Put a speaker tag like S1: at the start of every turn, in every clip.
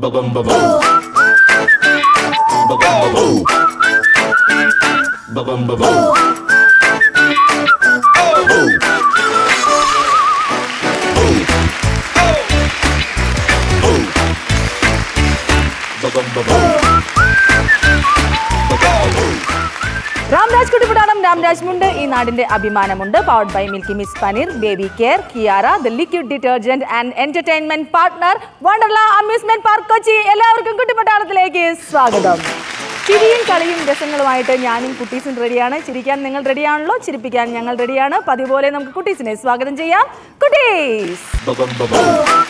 S1: Ba-bum ba-bum. Ba-bum ba-bum. Ba-bum ba-bum. Ba-bum ba-bum.
S2: Ramraj കുട്ടിപ്പുടാണം Ramraj മുണ്ട് ഈ നാടിന്റെ അഭിമാനമുണ്ട് powered by Milky Mist paneer baby care Kiara the liquid detergent and entertainment partner Wonderla amusement park Kochi എല്ലാവർക്കും കുട്ടിപ്പട്ടാളത്തിലേക്ക് സ്വാഗതം ചിരിയും കളിയും രസങ്ങളുമായിട്ട് ഞാനും കുട്ടീസും റെഡിയാണ് ചിരിക്കാൻ നിങ്ങൾ റെഡിയാണല്ലോ ചിരിപ്പിക്കാൻ ഞങ്ങൾ റെഡിയാണ് പതിവ് പോലെ നമുക്ക് കുട്ടീസിനെ സ്വാഗതം ചെയ്യാം കുട്ടീസ്
S1: Ba-bum ba-bum.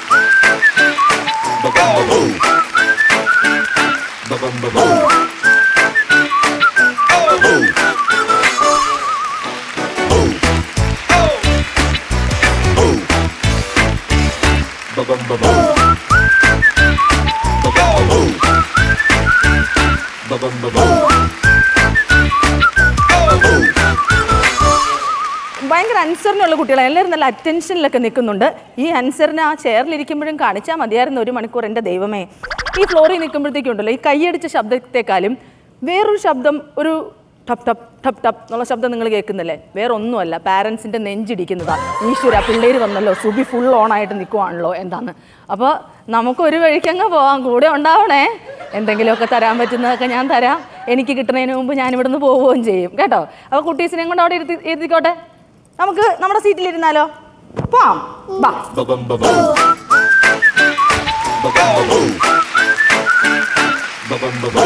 S1: Ba-bum ba-bum. Ba-bum ba-bum. Ba-bum ba-bum. Ba-bum ba-bum. Ba-bum ba-bum.
S2: ഭയങ്കര അൻസറിനുള്ള കുട്ടികളാണ് എല്ലാവരും നല്ല അറ്റൻഷനിലൊക്കെ നിൽക്കുന്നുണ്ട് ഈ അൻസറിന് ആ ചെയറിലിരിക്കുമ്പോഴും കാണിച്ചാൽ മതിയായിരുന്നു ഒരു മണിക്കൂർ എൻ്റെ ദൈവമേ ഈ ഫ്ലോറിൽ നിൽക്കുമ്പോഴത്തേക്കും ഉണ്ടല്ലോ ഈ കൈയടിച്ച ശബ്ദത്തെക്കാളും വേറൊരു ശബ്ദം ഒരു ടപ് ടപ് ടപ് ടപ് എന്നുള്ള ശബ്ദം നിങ്ങൾ കേൾക്കുന്നില്ലേ വേറെ ഒന്നുമല്ല പാരൻസിൻ്റെ നെഞ്ചിടിക്കുന്നതാ ഈശ്വര പിള്ളേര് വന്നല്ലോ സുബി ഫുൾ ഓണായിട്ട് നിൽക്കുവാണല്ലോ എന്താണ് അപ്പോൾ നമുക്കൊരു വഴിക്കങ്ങ് പോവാം കൂടെ ഉണ്ടാവണേ എന്തെങ്കിലുമൊക്കെ തരാൻ പറ്റുന്നതൊക്കെ ഞാൻ തരാം എനിക്ക് കിട്ടുന്നതിന് മുമ്പ് ഞാൻ ഇവിടുന്ന് പോവുകയും ചെയ്യും കേട്ടോ അപ്പോൾ കുട്ടീസിനെയും കൊണ്ട് അവിടെ ഇരുത്തി ഇരുത്തിക്കോട്ടെ നമുക്ക് നമ്മുടെ സീറ്റിലിരുന്നാലോ പോവാം ബാ
S1: Ba-bum ba-bum. Ba-bum ba-bum. Ba-bum ba-bum.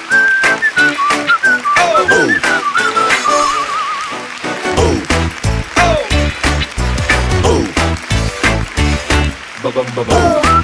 S1: Ba-bum ba-bum.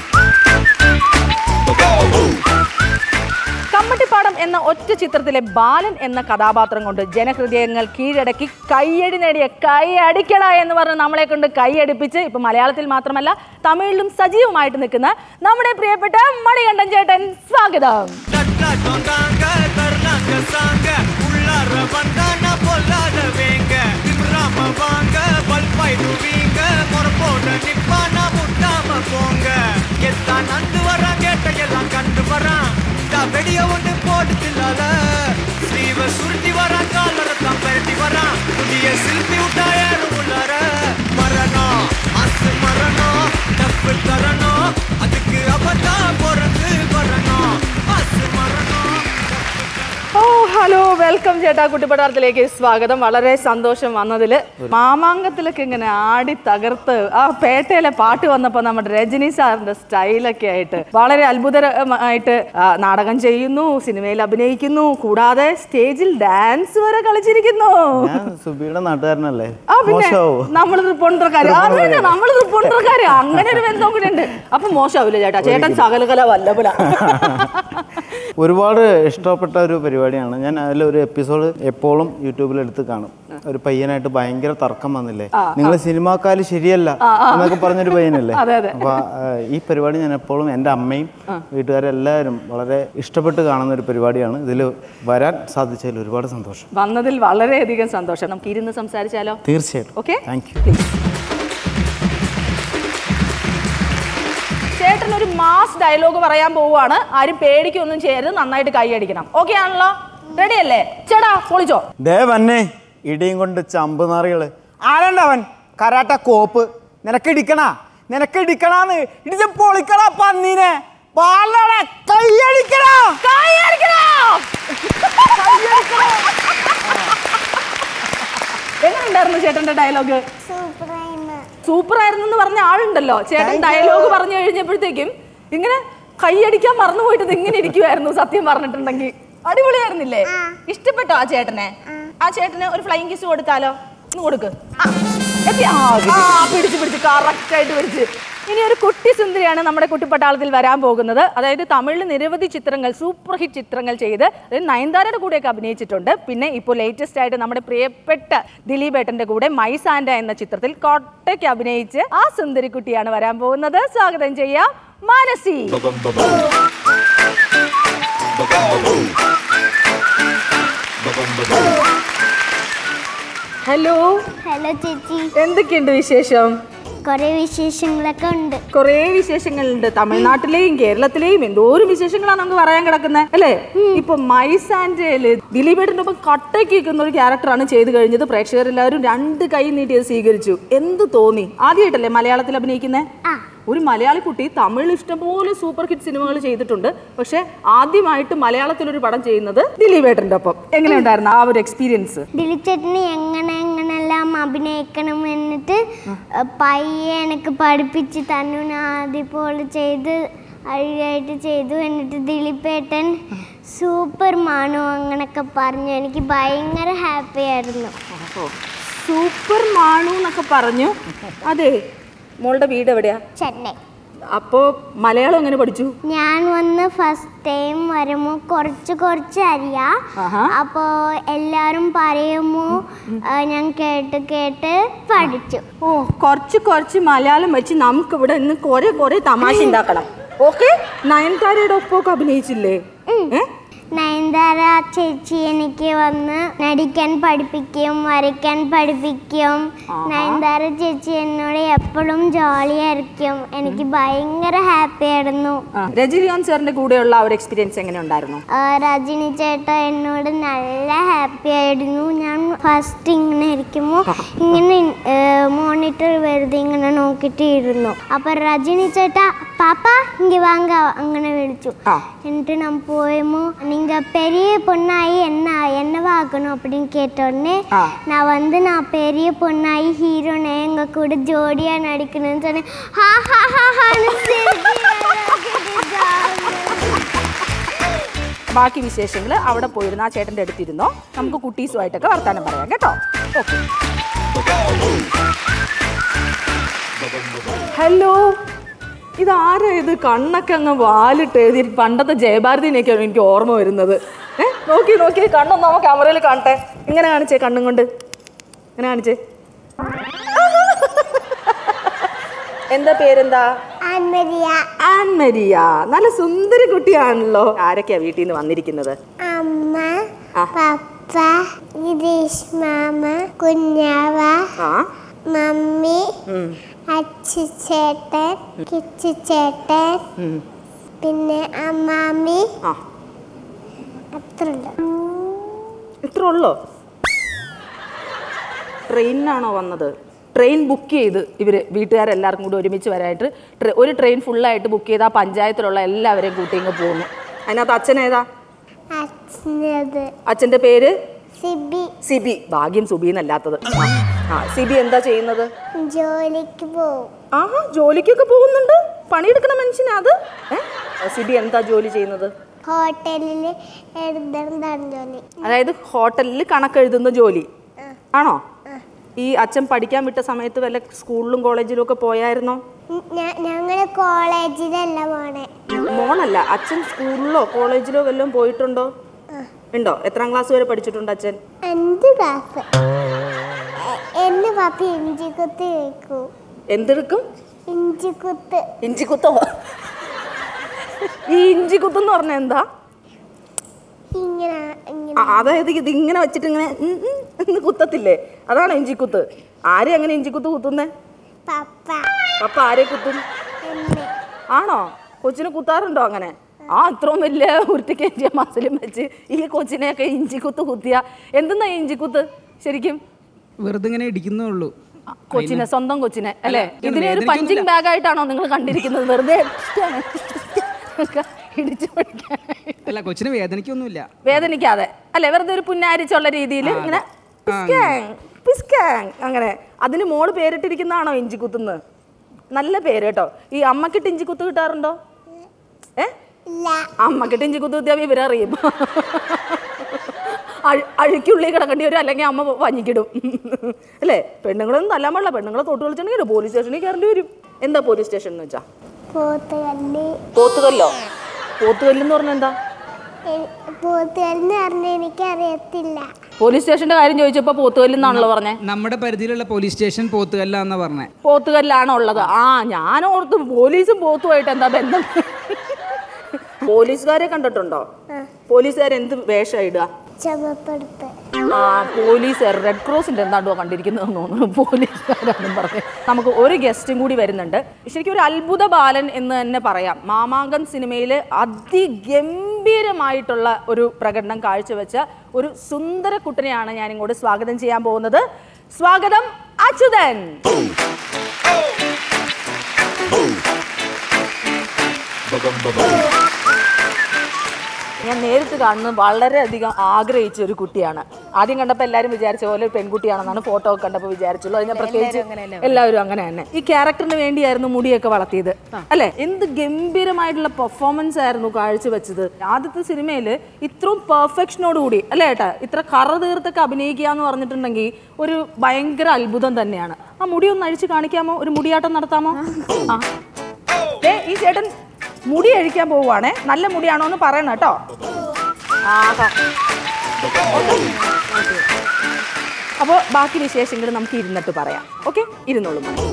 S1: Ba-bum ba-bum.
S2: Kammattipadam എന്ന ഒറ്റ ചിത്രത്തിലെ ബാലൻ എന്ന കഥാപാത്രം കൊണ്ട് ജനഹൃദയങ്ങൾ കീഴടക്കി കൈയടി നേടിയ കൈ അടിക്കട എന്ന് പറഞ്ഞ് നമ്മളെ കൊണ്ട് കൈയടിപ്പിച്ച് ഇപ്പൊ മലയാളത്തിൽ മാത്രമല്ല തമിഴിലും സജീവമായിട്ട് നിൽക്കുന്ന നമ്മുടെ പ്രിയപ്പെട്ട മണികണ്ഠൻ ചേട്ടൻ സ്വാഗതം
S3: தட்டா தொங்காங்க தர்லாங்க சாங்க உள்ளார வந்தானா பொல்லாத வேங்க திம்ராம வாங்க பல்பாய் துவீங்க முறப்போட நிப்பானா முட்டாம போங்க எத்தான் நந்து வரான் கேட்ட எல்லாம் கண்டு வரான் தா வெடிய ஒண்ணு போட்டுலால ஸ்ரீவ சுருட்டி வரான் காலரை தான் பரட்டி வரான் புதிய சில்பி விட்டா யாரும் உள்ளார மரணம் அசு மரணம் தப்பு தரணும் அதுக்கு அவதான் பிறந்து வரணும் அசு மரணம்
S2: ഓ ഹലോ വെൽക്കം ചേട്ടാ കുട്ടിപ്പടാരത്തിലേക്ക് സ്വാഗതം വളരെ സന്തോഷം വന്നതിൽ മാമാങ്കത്തിലൊക്കെ ഇങ്ങനെ ആടി തകർത്ത് ആ പേട്ടയിലെ പാട്ട് വന്നപ്പോൾ നമ്മുടെ രജനി സാറിന്റെ സ്റ്റൈലൊക്കെ ആയിട്ട് വളരെ അത്ഭുതമായിട്ട് ആ, നാടകം ചെയ്യുന്നു സിനിമയിൽ അഭിനയിക്കുന്നു കൂടാതെ സ്റ്റേജിൽ ഡാൻസ് വരെ കളിച്ചിരിക്കുന്നു
S4: ഞാൻ സുബിയുടെ നാട്ടുകാരനല്ലേ
S2: ആ പിന്നെ
S4: മോശമാവോ
S2: നമ്മൾ തൃപ്പൂണിത്തറക്കാര് അതന്നെ നമ്മൾ തൃപ്പൂണിത്തറക്കാര് അങ്ങനെ ഒരു ബന്ധം കൂടി ഉണ്ട് അപ്പൊ മോശമാവില്ല ചേട്ടാ ചേട്ടൻ സകലകല വല്ലപുല
S4: ഒരുപാട് ഇഷ്ടപ്പെട്ട ഒരു പരിപാടിയാണ് ഞാൻ അതിലൊരു എപ്പിസോഡ് എപ്പോഴും യൂട്യൂബിൽ എടുത്ത് കാണും ഒരു പയ്യനായിട്ട് ഭയങ്കര തർക്കം വന്നില്ലേ നിങ്ങൾ സിനിമാക്കാര് ശരിയല്ല എന്നൊക്കെ പറഞ്ഞൊരു പയ്യനല്ലേ
S2: അതെ, അതെ.
S4: അപ്പൊ ആ, ഈ പരിപാടി ഞാൻ എപ്പോഴും എൻ്റെ അമ്മയും വീട്ടുകാരെല്ലാവരും വളരെ ഇഷ്ടപ്പെട്ട് കാണുന്ന ഒരു പരിപാടിയാണ് ഇതിൽ വരാൻ സാധിച്ചതിൽ ഒരുപാട് സന്തോഷം
S2: വന്നതിൽ വളരെയധികം സന്തോഷം നമുക്ക് ഇരുന്ന് സംസാരിച്ചാലോ
S4: തീർച്ചയായിട്ടും
S2: ഓക്കെ
S4: താങ്ക് യു
S2: ചേട്ടൻ ഒരു മാസ് ഡയലോഗ് പറയാൻ പോവുകയാണ് ആരും പേടിക്കൊന്നും ചെയ്യരുത് നന്നായിട്ട് കൈയടിക്കണം ഓക്കെ ആണല്ലോ റെഡി അല്ലേ ചേട്ടാ പൊളിച്ചോ
S4: ദേ വന്നെ ഇടിയും കൊണ്ട് ചമ്പ് നാറികള് ആരണ്ടവൻ കരാട്ട കോപ്പ് നിനക്ക് ഇടിക്കണ നിനക്ക് ഇടിക്കണാന്ന് ഇടിച്ച് പൊളിക്കണ പന്നീനെ പാലട കൈയടിക്കണ
S2: എങ്ങനെയുണ്ടായിരുന്നു ചേട്ടന്റെ ഡയലോഗ് സൂപ്പർ ആയിരുന്നു എന്ന് പറഞ്ഞ ആളുണ്ടല്ലോ ചേട്ടൻ ഡയലോഗ് പറഞ്ഞു കഴിഞ്ഞപ്പോഴത്തേക്കും ഇങ്ങനെ കൈയടിക്കാൻ മറന്നുപോയിട്ട് ഇത് ഇങ്ങനെ ഇരിക്കുമായിരുന്നു സത്യം പറഞ്ഞിട്ടുണ്ടെങ്കിൽ അടിപൊളിയായിരുന്നില്ലേ ഇഷ്ടപ്പെട്ടോ ആ ചേട്ടനെ ആ ചേട്ടന് ഒരു ഫ്ലൈങ് കിസ് കൊടുത്താലോ ഒന്ന് കൊടുക്ക് ആ, എത്തി? ആ, ആ, പിടിച്ച് പിടിച്ച് കറക്റ്റ് ആയിട്ട് പിടിച്ച് ഇനി ഒരു കുട്ടി സുന്ദരിയാണ് നമ്മുടെ കുട്ടിപ്പട്ടാളത്തിൽ വരാൻ പോകുന്നത് അതായത് തമിഴിൽ നിരവധി ചിത്രങ്ങൾ സൂപ്പർ ഹിറ്റ് ചിത്രങ്ങൾ ചെയ്ത് അതായത് നയൻതാരയുടെ കൂടെയൊക്കെ അഭിനയിച്ചിട്ടുണ്ട് പിന്നെ ഇപ്പോൾ ലേറ്റസ്റ്റ് ആയിട്ട് നമ്മുടെ പ്രിയപ്പെട്ട ദിലീപ് ഏട്ടന്റെ കൂടെ മൈസാൻഡ എന്ന ചിത്രത്തിൽ കോട്ടയ്ക്ക് അഭിനയിച്ച് ആ സുന്ദരി കുട്ടിയാണ് വരാൻ പോകുന്നത് സ്വാഗതം ചെയ്യാം Manasi
S1: Ba-bum ba-bum. Ba-bum ba-bum. Ba-bum ba-bum.
S2: Hello
S5: hello ചേച്ചി
S2: എന്തൊക്കെയുണ്ട് വിശേഷം
S5: കുറേ വിശേഷങ്ങളൊക്കെ ഉണ്ട്
S2: കുറേ വിശേഷങ്ങളുണ്ട് തമിഴ്നാട്ടിലെയും കേരളത്തിലെയും എന്തോരം വിശേഷങ്ങളാണ് നമുക്ക് പറയാൻ കിടക്കുന്നത് അല്ലേ ഇപ്പൊ മൈസ് ആൻഡ് ദിലീപേട്ടൻ്റെ ഒപ്പം കട്ടയ്ക്ക് നിൽക്കുന്ന ഒരു ക്യാരക്ടറാണ് ചെയ്തു കഴിഞ്ഞത് പ്രേക്ഷകരെല്ലാവരും രണ്ട് കൈ നീട്ടി അത് സ്വീകരിച്ചു എന്ത് തോന്നി ആദ്യമായിട്ടല്ലേ മലയാളത്തിൽ അഭിനയിക്കുന്നത്
S5: ആ
S2: ഒരു മലയാളി കുട്ടി തമിഴിൽ ഇഷ്ടംപോലെ സൂപ്പർ ഹിറ്റ് സിനിമകൾ ചെയ്തിട്ടുണ്ട് പക്ഷെ ആദ്യമായിട്ട് മലയാളത്തിലൊരു പടം ചെയ്യുന്നത് ദിലീപേട്ടൻ്റെ ഒപ്പം എങ്ങനെയുണ്ടായിരുന്നു ആ ഒരു എക്സ്പീരിയൻസ്
S5: ദിലീപ് ചേട്ടന് എങ്ങനെ എങ്ങനെല്ലാം അഭിനയിക്കണം എന്നിട്ട് പയ്യെ എനിക്ക് പഠിപ്പിച്ച് തന്നു ഞാൻ അതുപോലെ ചെയ്ത് അഴിയായിട്ട് ചെയ്തു എന്നിട്ട് ദിലീപ് ഏട്ടൻ സൂപ്പർ മാണു അങ്ങനൊക്കെ പറഞ്ഞു എനിക്ക് ഭയങ്കര ഹാപ്പി ആയിരുന്നു
S2: സൂപ്പർ മാണു എന്നൊക്കെ പറഞ്ഞു അതെ മോളുടെ വീട് എവിടെയാ
S5: ചെന്നൈ
S2: അപ്പോ മലയാളം എങ്ങനെ പഠിച്ചു
S5: ഞാൻ വന്ന് ഫസ്റ്റ് ടൈം വരുമ്പോൾ കുറച്ച് കുറച്ച് അറിയാം
S2: ആഹാ.
S5: അപ്പോൾ എല്ലാവരും പറയുമ്പോൾ ഞാൻ കേട്ട് കേട്ട് പഠിച്ചു
S2: ഓ കുറച്ച് കുറച്ച് മലയാളം വെച്ച് നമുക്ക് ഇവിടെ ഇന്ന് കുറെ കുറെ തമാശ ഉണ്ടാക്കണം ഓക്കെ നയൻതാരയുടെ ഒപ്പമൊക്കെ അഭിനയിച്ചില്ലേ ഏ?
S5: നയൻതാര ചേച്ചി എനിക്ക് വന്ന് നടിക്കാൻ പഠിപ്പിക്കും വരയ്ക്കാൻ പഠിപ്പിക്കും നയൻതാര ചേച്ചി എന്നോട് എപ്പോഴും ജോളിയായിരിക്കും എനിക്ക് ഭയങ്കര ഹാപ്പി ആയിരുന്നു
S2: ആ, രജനീകാന്ത് സാറിന്റെ കൂടെയുള്ള ആ ഒരു എക്സ്പീരിയൻസ് എങ്ങനെ ഉണ്ടായിരുന്നു
S5: ആ, രജനി ചേട്ട എന്നോട് നല്ല ഹാപ്പി ആയിരുന്നു ഞാൻ ഫസ്റ്റ് ഇങ്ങനെ ഇരിക്കുമ്പോൾ ഇങ്ങനെ മോണിറ്റർ വെറുതെ ഇങ്ങനെ നോക്കിയിട്ട് ഇരുന്നു അപ്പൊ രജനി ചേട്ട പാപ്പ ഇങ്ങ വാങ്ക അങ്ങനെ വിളിച്ചു
S2: ആ.
S5: എന്നിട്ട് நான் போயுமோ நீங்க பெரிய பொண்ணாயி என்ன என்னவாகணும் அப்படின்னு கேட்டோடனே
S2: ஆ.
S5: நான் வந்து நான் பெரிய பொண்ணாயி ஹீரோனை எங்க கூட ஜோடியா நடிக்கணும்னு சொன்னேன் ஹா ஹா ஹா ஹான்னு சிரிச்சு அழுதுட்டு
S2: ബാക്കി വിശേഷങ്ങൾ അവിടെ പോയിരുന്ന ആ ചേട്ടൻ്റെ അടുത്തിരുന്നോ നമുക്ക് കുട്ടീസുമായിട്ടൊക്കെ വർത്താനം പറയാം കേട്ടോ ഓക്കെ ഹലോ ഇതാരാ ഇത് കണ്ണൊക്കെ അങ്ങ് വാലിട്ട് എഴുതി പണ്ടത്തെ ജയഭാരതിനെയൊക്കെയാണ് എനിക്ക് ഓർമ്മ വരുന്നത് ഏ നോക്കി നോക്കി കണ്ണൊന്ന് നമ്മ ക്യാമറയിൽ കാണട്ടെ ഇങ്ങനെ കാണിച്ചേ കണ്ണും കൊണ്ട് ഇങ്ങനെ കാണിച്ചേ എന്താ പേരെന്താ
S5: ആൻമരിയ
S2: ആൻ മരിയ നല്ല സുന്ദരി കുട്ടിയാണല്ലോ ആരൊക്കെയാ വീട്ടിൽ നിന്ന് വന്നിരിക്കുന്നത്
S5: അമ്മ
S2: ആ.
S5: പപ്പ ഗിരീഷ് മാമ കുഞ്ഞാവ
S2: ആ
S5: മമ്മി
S2: ഉം,
S5: അച്ചുചേട്ടൻ കിച്ചുചേട്ടൻ
S2: ഉം.
S5: പിന്നെ അമ്മാമ്മി
S2: ആ
S5: അത്രയുണ്ട്
S2: ഇത്ര ഉള്ളോ ട്രെയിനിനാണോ വന്നത് ട്രെയിൻ ബുക്ക് ചെയ്ത് ഇവർ വീട്ടുകാരെല്ലാവർക്കും കൂടി ഒരുമിച്ച് വരാനായിട്ട് ട്രെ- ഒരു ട്രെയിൻ ഫുള്ളായിട്ട് ബുക്ക് ചെയ്ത് ആ പഞ്ചായത്തിലുള്ള എല്ലാവരെയും കൂട്ടി ഇങ്ങ് പോകുന്നു അതിനകത്ത് അച്ഛൻ ഏതാ
S5: അച്ഛനത്
S2: അച്ഛൻ്റെ പേര്
S5: സിബി
S2: സിബി ഭാഗ്യം സുബി എന്നല്ലാത്തത് ആ, ആ സിബി എന്താ ചെയ്യുന്നത്
S5: ജോലിക്ക് പോവും
S2: ആഹാ ജോലിക്കൊക്കെ പോകുന്നുണ്ട് പണിയെടുക്കണ മനുഷ്യനാ അത് ഏ? സിബി എന്താ ജോലി ചെയ്യുന്നത്
S5: ഹോട്ടലിൽ എഴുതുന്നതാണ് ജോലി
S2: അതായത് ഹോട്ടലിൽ കണക്കെഴുതുന്ന ജോലി ആണോ ഈ അച്ഛൻ പഠിക്കാൻ വിട്ട സമയത്ത് വല്ല സ്കൂളിലും കോളേജിലും ഒക്കെ പോയായിരുന്നോ
S5: ഞങ്ങൾ കോളേജിലല്ല പോണേ
S2: മോളല്ല അച്ഛൻ സ്കൂളിലോ കോളേജിലോ വല്ലതും പോയിട്ടുണ്ടോ ഉണ്ടോ എത്രാം ക്ലാസ് വരെ പഠിച്ചിട്ടുണ്ട് അച്ഛൻ
S5: അഞ്ച് ക്ലാസ് എന്നെ പാപ്പി ഇഞ്ചിക്കുത്ത് കേൾക്കൂ
S2: എന്തെടുക്കും
S5: ഇഞ്ചിക്കുത്ത്
S2: ഇഞ്ചിക്കുത്തോ ഈ ഇഞ്ചിക്കുത്ത് എന്ന് പറഞ്ഞാൽ എന്താ
S5: ഇങ്ങനെ ഇങ്ങനെ
S2: ആ, അതായത് ഇത് ഇങ്ങനെ വെച്ചിട്ട് ഇങ്ങനെ ഉം ഉം എന്ന് കുത്തത്തില്ലേ അതാണോ ഇഞ്ചിക്കുത്ത് ആരെ അങ്ങനെ ഇഞ്ചിക്കുത്ത് കുത്തുന്നേ
S5: പപ്പ
S2: അപ്പൊ ആരെ കുത്തും
S5: എന്നെ
S2: ആണോ കൊച്ചിനെ കുത്താറുണ്ടോ അങ്ങനെ ആ ഇത്രയും വലിയ ഉരുട്ടിക്കേറ്റിയ മസിലും വെച്ച് ഈ കൊച്ചിനെയൊക്കെ ഇഞ്ചിക്കുത്ത് കുത്തിയ എന്തെന്നാ ഈ ഇഞ്ചിക്കുത്ത് ശരിക്കും
S6: വെറുതെ ഇങ്ങനെ ഇടിക്കുന്നേ ഉള്ളൂ
S2: ആ, കൊച്ചിനെ സ്വന്തം കൊച്ചിനെ അല്ലേ
S6: ഇങ്ങനെ
S2: ഇതിനെ ഒരു
S6: വേദനിക്കൊന്നുമില്ല.
S2: പഞ്ചിങ് ബാഗ് ആയിട്ടാണോ നിങ്ങൾ കണ്ടിരിക്കുന്നത് വെറുതെ ഇടിച്ചു പഠിക്കാൻ
S6: അല്ല കൊച്ചിന് വേദനയ്ക്കൊന്നുമില്ല
S2: വേദനിക്കാതെ അല്ലെ വെറുതെ ഒരു പുന്നാരിച്ചുള്ള രീതിയിൽ ഇങ്ങനെ പിസ്കാങ്, പിസ്കാങ് അങ്ങനെ അതിന് മോള് പേരിട്ടിരിക്കുന്നതാണോ ഇഞ്ചിക്കുത്തുന്ന് നല്ല പേര് കേട്ടോ ഈ അമ്മക്കിട്ട് ഇഞ്ചിക്കുത്ത് കിട്ടാറുണ്ടോ ഏ
S5: ഇല്ല
S2: അമ്മക്കിട്ട് ഇഞ്ചിക്കുത്ത് കുത്തിയാൽ ഇവരറിയും അഴു- അഴുക്കുള്ളി കിടക്കേണ്ടി വരും അല്ലെങ്കിൽ അമ്മ വഞ്ഞിക്കിടും അല്ലേ പെണ്ണുങ്ങളൊന്നും തല്ലാൻ പാടില്ല പെണ്ണുങ്ങളെ തൊട്ട് കളിച്ചിട്ടുണ്ടെങ്കിൽ പോലീസ് സ്റ്റേഷനിൽ കയറേണ്ടി വരും എന്താ പോലീസ് സ്റ്റേഷൻ എന്ന് വെച്ചാ
S5: പോത്തുകല്ല്
S2: പോത്തുകല്ലോ പോത്തുകല്ലെന്ന് പറഞ്ഞാൽ എന്താ
S5: എ- പോത്തുകല്ലെന്ന് പറഞ്ഞ എനിക്കറിയത്തില്ല
S2: പോലീസ് സ്റ്റേഷന്റെ കാര്യം ചോദിച്ചപ്പോൾ പോത്തുകല്ലെന്നാണല്ലോ പറഞ്ഞേ
S6: നമ്മുടെ പരിധിയിലുള്ള പോലീസ് സ്റ്റേഷൻ പോത്തുകല്ല എന്നാ പറഞ്ഞേ
S2: പോത്തുകല്ലാണ് ഉള്ളത് ആ ഞാൻ ഓർത്ത് പോലീസും പോത്തുമായിട്ട് എന്താ ബന്ധം പോലീസുകാരെ കണ്ടിട്ടുണ്ടോ പോലീസുകാർ എന്ത് വേഷം ഇടുക
S5: ചുമപ്പെടുത്ത്
S2: ആ പോലീസ് റെഡ് ക്രോസിന്റെ എന്താണ്ടോ കണ്ടിരിക്കുന്നതെന്ന് തോന്നുന്നു പോലീസുകാരാണെന്നും പറഞ്ഞ് നമുക്ക് ഒരു ഗസ്റ്റും കൂടി വരുന്നുണ്ട് ശരിക്കും ഒരു അത്ഭുത ബാലൻ എന്ന് തന്നെ പറയാം മാമാങ്കൻ സിനിമയിൽ അതിഗംഭീരമായിട്ടുള്ള ഒരു പ്രകടനം കാഴ്ചവെച്ച ഒരു സുന്ദര കുട്ടനെയാണ് ഞാൻ ഇങ്ങോട്ട് സ്വാഗതം ചെയ്യാൻ പോകുന്നത് സ്വാഗതം അച്യുതൻ
S1: Ba-bum, ba-bum.
S2: ഞാൻ നേരിട്ട് കാണുന്നത് വളരെയധികം ആഗ്രഹിച്ച ഒരു കുട്ടിയാണ് ആദ്യം കണ്ടപ്പോൾ എല്ലാവരും വിചാരിച്ച പോലെ ഒരു പെൺകുട്ടിയാണെന്നാണ് ഫോട്ടോ ഒക്കെ കണ്ടപ്പോൾ വിചാരിച്ചുള്ളൂ അതിനെ പ്രത്യേകിച്ച് എല്ലാവരും അങ്ങനെ തന്നെ ഈ ക്യാരക്ടറിന് വേണ്ടിയായിരുന്നു മുടിയൊക്കെ വളർത്തിയത് അല്ലെ എന്ത് ഗംഭീരമായിട്ടുള്ള പെർഫോമൻസ് ആയിരുന്നു കാഴ്ചവെച്ചത് ആദ്യത്തെ സിനിമയിൽ ഇത്രയും പെർഫെക്ഷനോട് കൂടി അല്ലേ ഏട്ടാ ഇത്ര കറ തീർത്തൊക്കെ അഭിനയിക്കുക എന്ന് പറഞ്ഞിട്ടുണ്ടെങ്കിൽ ഒരു ഭയങ്കര അത്ഭുതം തന്നെയാണ് ആ മുടി ഒന്ന് അഴിച്ച് കാണിക്കാമോ ഒരു മുടിയാട്ടം നടത്താമോ ആ ദേ, ഈ ചേട്ടൻ മുടി അഴിക്കാൻ പോവുകയാണേ നല്ല മുടിയാണോ എന്ന് പറയണം കേട്ടോ ആഹാ അപ്പോൾ ബാക്കി വിശേഷങ്ങൾ നമുക്ക് ഇരുന്നിട്ട് പറയാം ഓക്കെ ഇരുന്നോളൂ മോനെ.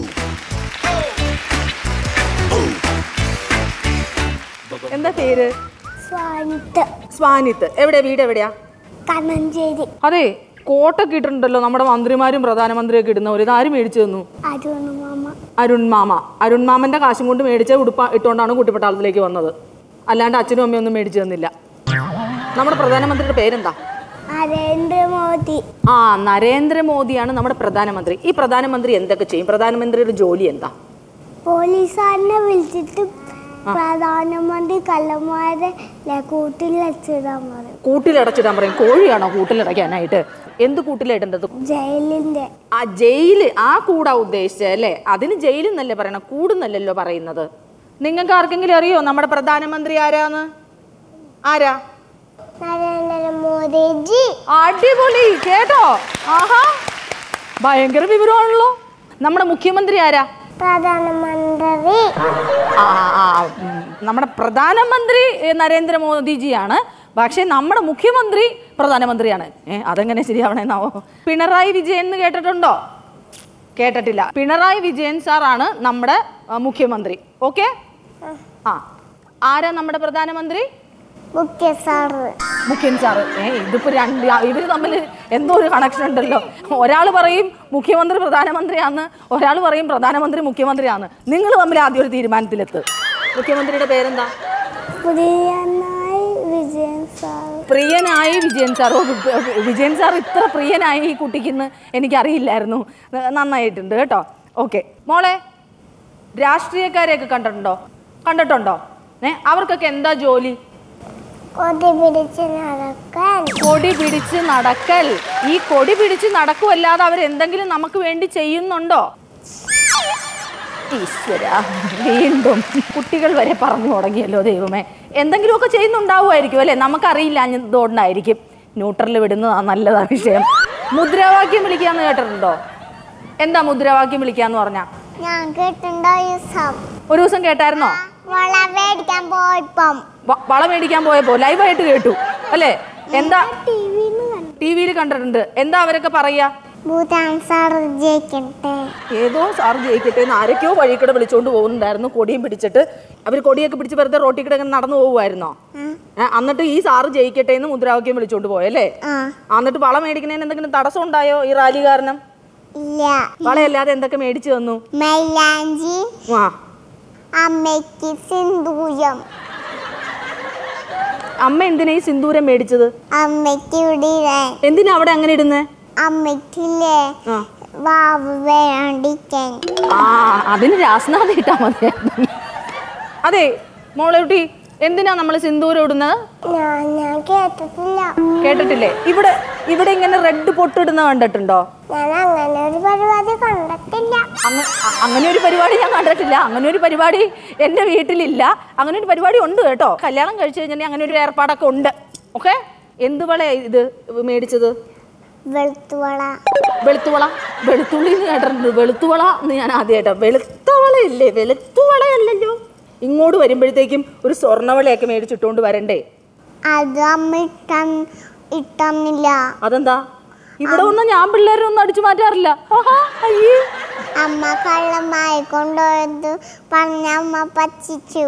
S2: എന്താ പേര്
S5: സ്വാനിത്ത്
S2: സ്വാനിത്ത് എവിടെ വീട് എവിടെയാ
S5: കണ്ണഞ്ചേരി
S2: അതെ കോട്ടൊക്കെ ഇട്ടിട്ടുണ്ടല്ലോ നമ്മുടെ മന്ത്രിമാരും പ്രധാനമന്ത്രിയൊക്കെ ഇടുന്നവർ ഇതാരും മേടിച്ചു തന്നു
S5: അരുണ് മാമ
S2: അരുൺ മാമ അരുൺ മാമന്റെ കാശും കൊണ്ട് മേടിച്ച ഉടുപ്പ ഇട്ടുകൊണ്ടാണ് കുട്ടിപ്പട്ടാളത്തിലേക്ക് വന്നത് അല്ലാണ്ട് അച്ഛനും അമ്മയും ഒന്നും മേടിച്ചു തന്നില്ല നമ്മുടെ പ്രധാനമന്ത്രിയുടെ പേരെന്താ
S5: നരേന്ദ്രമോദി
S2: ആ നരേന്ദ്രമോദിയാണ് നമ്മുടെ പ്രധാനമന്ത്രി ഈ പ്രധാനമന്ത്രി എന്തൊക്കെ ചെയ്യും പ്രധാനമന്ത്രിയുടെ ജോലി എന്താ
S5: പോലീസുകാരനെ വിളിച്ചിട്ട് പ്രധാനമന്ത്രി കള്ളന്മാരെ കൂട്ടിലെത്തിടാൻ പറയും
S2: കൂട്ടിലടച്ചിടാൻ പറയും കോഴിയാണോ കൂട്ടിലടയ്ക്കാനായിട്ട് എന്ത് കൂട്ടിലിടേണ്ടത്
S5: ജയിലിന്റെ
S2: ആ ജയില് ആ കൂടാ ഉദ്ദേശിച്ചത് അല്ലേ അതിന് ജയിൽ എന്നല്ലേ പറയണം കൂടുന്നല്ലല്ലോ പറയുന്നത് നിങ്ങൾക്ക് ആർക്കെങ്കിലും അറിയോ നമ്മുടെ പ്രധാനമന്ത്രി ആരാന്ന് ആരാ
S5: നരേന്ദ്രമോദിജി
S2: അടിപൊളി കേട്ടോ ആഹാ ഭയങ്കര വിവരമാണല്ലോ നമ്മുടെ മുഖ്യമന്ത്രി ആരാ
S5: പ്രധാനമന്ത്രി
S2: ആ ആ, ഉം, നമ്മുടെ പ്രധാനമന്ത്രി ഏ, നരേന്ദ്രമോദിജിയാണ് പക്ഷേ നമ്മുടെ മുഖ്യമന്ത്രി പ്രധാനമന്ത്രിയാണ് ഏ അതെങ്ങനെ ശരിയാവണേന്നാവോ പിണറായി വിജയൻ എന്ന് കേട്ടിട്ടുണ്ടോ കേട്ടിട്ടില്ല പിണറായി വിജയൻ സാറാണ് നമ്മുടെ ആ, മുഖ്യമന്ത്രി ഓക്കെ ആ ആരാ നമ്മുടെ പ്രധാനമന്ത്രി
S5: മുഖ്യ സാറ്
S2: മുഖ്യൻ സാറ് ഏ ഇതിപ്പോ രണ്ട് ഇവർ തമ്മിൽ എന്തോ ഒരു കണക്ഷൻ ഉണ്ടല്ലോ ഒരാൾ പറയും മുഖ്യമന്ത്രി പ്രധാനമന്ത്രിയാന്ന് ഒരാൾ പറയും പ്രധാനമന്ത്രി മുഖ്യമന്ത്രിയാന്ന് നിങ്ങൾ തമ്മിൽ ആദ്യം ഒരു തീരുമാനത്തിലെത്ത് മുഖ്യമന്ത്രിയുടെ പേരെന്താ
S5: പ്രിയനായി വിജയൻ സാർ
S2: പ്രിയനായി വിജയൻ സാർ ഓ, വി- വിജയൻ സാർ ഇത്ര പ്രിയനായി ഈ കുട്ടിക്കെന്ന് എനിക്കറിയില്ലായിരുന്നു ന- നന്നായിട്ടുണ്ട് കേട്ടോ ഓക്കെ മോളെ രാഷ്ട്രീയക്കാരെയൊക്കെ കണ്ടിട്ടുണ്ടോ കണ്ടിട്ടുണ്ടോ ഏ അവർക്കൊക്കെ എന്താ ജോലി
S5: കൊതി പിടിച്ച് നടക്കാൻ
S2: കൊടി പിടിച്ച് നടക്കൽ ഈ കൊടി പിടിച്ച് നടക്കുമല്ലാതെ അവർ എന്തെങ്കിലും നമുക്ക് വേണ്ടി ചെയ്യുന്നുണ്ടോ ഈശ്വര വീണ്ടും കുട്ടികൾ വരെ പറഞ്ഞു തുടങ്ങിയല്ലോ ദൈവമേ എന്തെങ്കിലുമൊക്കെ ചെയ്യുന്നുണ്ടാവുമായിരിക്കും അല്ലേ നമുക്കറിയില്ല എന്തുകൊണ്ടായിരിക്കും ന്യൂട്രലിൽ വിടുന്നതാണ് നല്ലതാ വിഷയം മുദ്രാവാക്യം വിളിക്കാന്ന് കേട്ടിട്ടുണ്ടോ എന്താ മുദ്രാവാക്യം വിളിക്കാന്ന് പറഞ്ഞാ
S5: ഞാൻ കേട്ടിട്ടുണ്ടോ ഈ സം
S2: ഒരു ദിവസം കേട്ടായിരുന്നോ
S5: വള മേടിക്കാൻ പോയപ്പം
S2: വ- വള മേടിക്കാൻ പോയപ്പോ ലൈവായിട്ട് കേട്ടു അല്ലേ എന്താ
S5: ടി വിന്ന് കണ്ടു
S2: ടി വിയിൽ കണ്ടിട്ടുണ്ട് എന്താ അവരൊക്കെ പറയാ
S5: ഭൂതാൻ സാർ ജയിക്കട്ടെ
S2: ഏതോ സാർ ജയിക്കട്ടെ എന്ന് ആരൊക്കെയോ വഴിക്കൂടെ വിളിച്ചുകൊണ്ട് പോകുന്നുണ്ടായിരുന്നു കൊടിയും പിടിച്ചിട്ട് അവർ കൊടിയൊക്കെ പിടിച്ച് വെറുതെ റോട്ടിൽ കൂടെ ഇങ്ങനെ നടന്നു പോകുമായിരുന്നോ ഏ, എന്നിട്ട് ഈ സാറ് ജയിക്കട്ടെ എന്ന് മുദ്രാവാക്യം വിളിച്ചോണ്ട് പോയല്ലേ
S5: ആ
S2: ആ, എന്നിട്ട് വള മേടിക്കുന്നതിന് എന്തെങ്കിലും തടസ്സം ഉണ്ടായോ ഈ റാലി കാരണം
S5: ഇല്ല
S2: വളയല്ലാതെ എന്തൊക്കെ മേടിച്ചു തന്നു
S5: മൈലാഞ്ചി
S2: ആ
S5: അമ്മയ്ക്ക് സിന്ദൂരം
S2: അമ്മ എന്തിനാ ഈ സിന്ദൂരം മേടിച്ചത്
S5: അമ്മയ്ക്ക് ഇവിടെ ഇടാൻ
S2: എന്തിനാ അവിടെ അങ്ങനെ ഇടുന്നേ
S5: അമ്മയ്ക്കില്ലേ
S2: ആ
S5: വാവ് വേണ്ടിക്കാൻ
S2: ആ അതിന് രാസ്നാഥ ഇട്ടാ മതിയായിരുന്നു അതെ മോളെ കുട്ടി എന്തിനാ നമ്മൾ സിന്ദൂരം ഇടുന്നത്
S5: ഞാൻ ഞാൻ കേട്ടിട്ടില്ല
S2: കേട്ടിട്ടില്ലേ ഇവിടെ ഇവിടെ ഇങ്ങനെ റെഡ് പൊട്ടിടുന്ന കണ്ടിട്ടുണ്ടോ
S5: ഞാൻ അങ്ങനെ ഒരു പരിപാടി കണ്ടിട്ടില്ല
S2: അങ്ങ- അ- അങ്ങനെ ഒരു പരിപാടി ഞാൻ കണ്ടിട്ടില്ല അങ്ങനെ ഒരു പരിപാടി എൻ്റെ വീട്ടിലില്ല അങ്ങനെ ഒരു പരിപാടി ഉണ്ട് കേട്ടോ കല്യാണം കഴിച്ചു കഴിഞ്ഞാൽ അങ്ങനെ ഒരു ഏർപ്പാടൊക്കെ ഉണ്ട് ഓക്കെ എന്ത് വളയാ ഇത് മേടിച്ചത്
S5: വെളുത്തുവള
S2: വെളുത്തുവള വെളുത്തുള്ളി എന്ന് കേട്ടിട്ടുണ്ട് വെളുത്തുവള എന്ന് ഞാൻ ആദ്യമായിട്ടാ വെളുത്തവള ഇല്ലേ വെളുത്തുവളയല്ലല്ലോ ഇങ്ങോട്ട് വരുമ്പോഴത്തേക്കും ഒരു സ്വർണ്ണവളയൊക്കെ മേടിച്ചിട്ടുകൊണ്ട് വരണ്ടേ
S5: അത് അമ്മ ഇട്ട ഇട്ടന്നില്ല
S2: അതെന്താ ഇവിടെ ഒന്നും ഞാൻ പിള്ളേരെ ഒന്നും അടിച്ചു മാറ്റാറില്ല ആഹാ, അയ്യേ
S5: അമ്മ കള്ളമായി കൊണ്ടുപോയത് പറഞ്ഞ അമ്മ പച്ചിച്ചു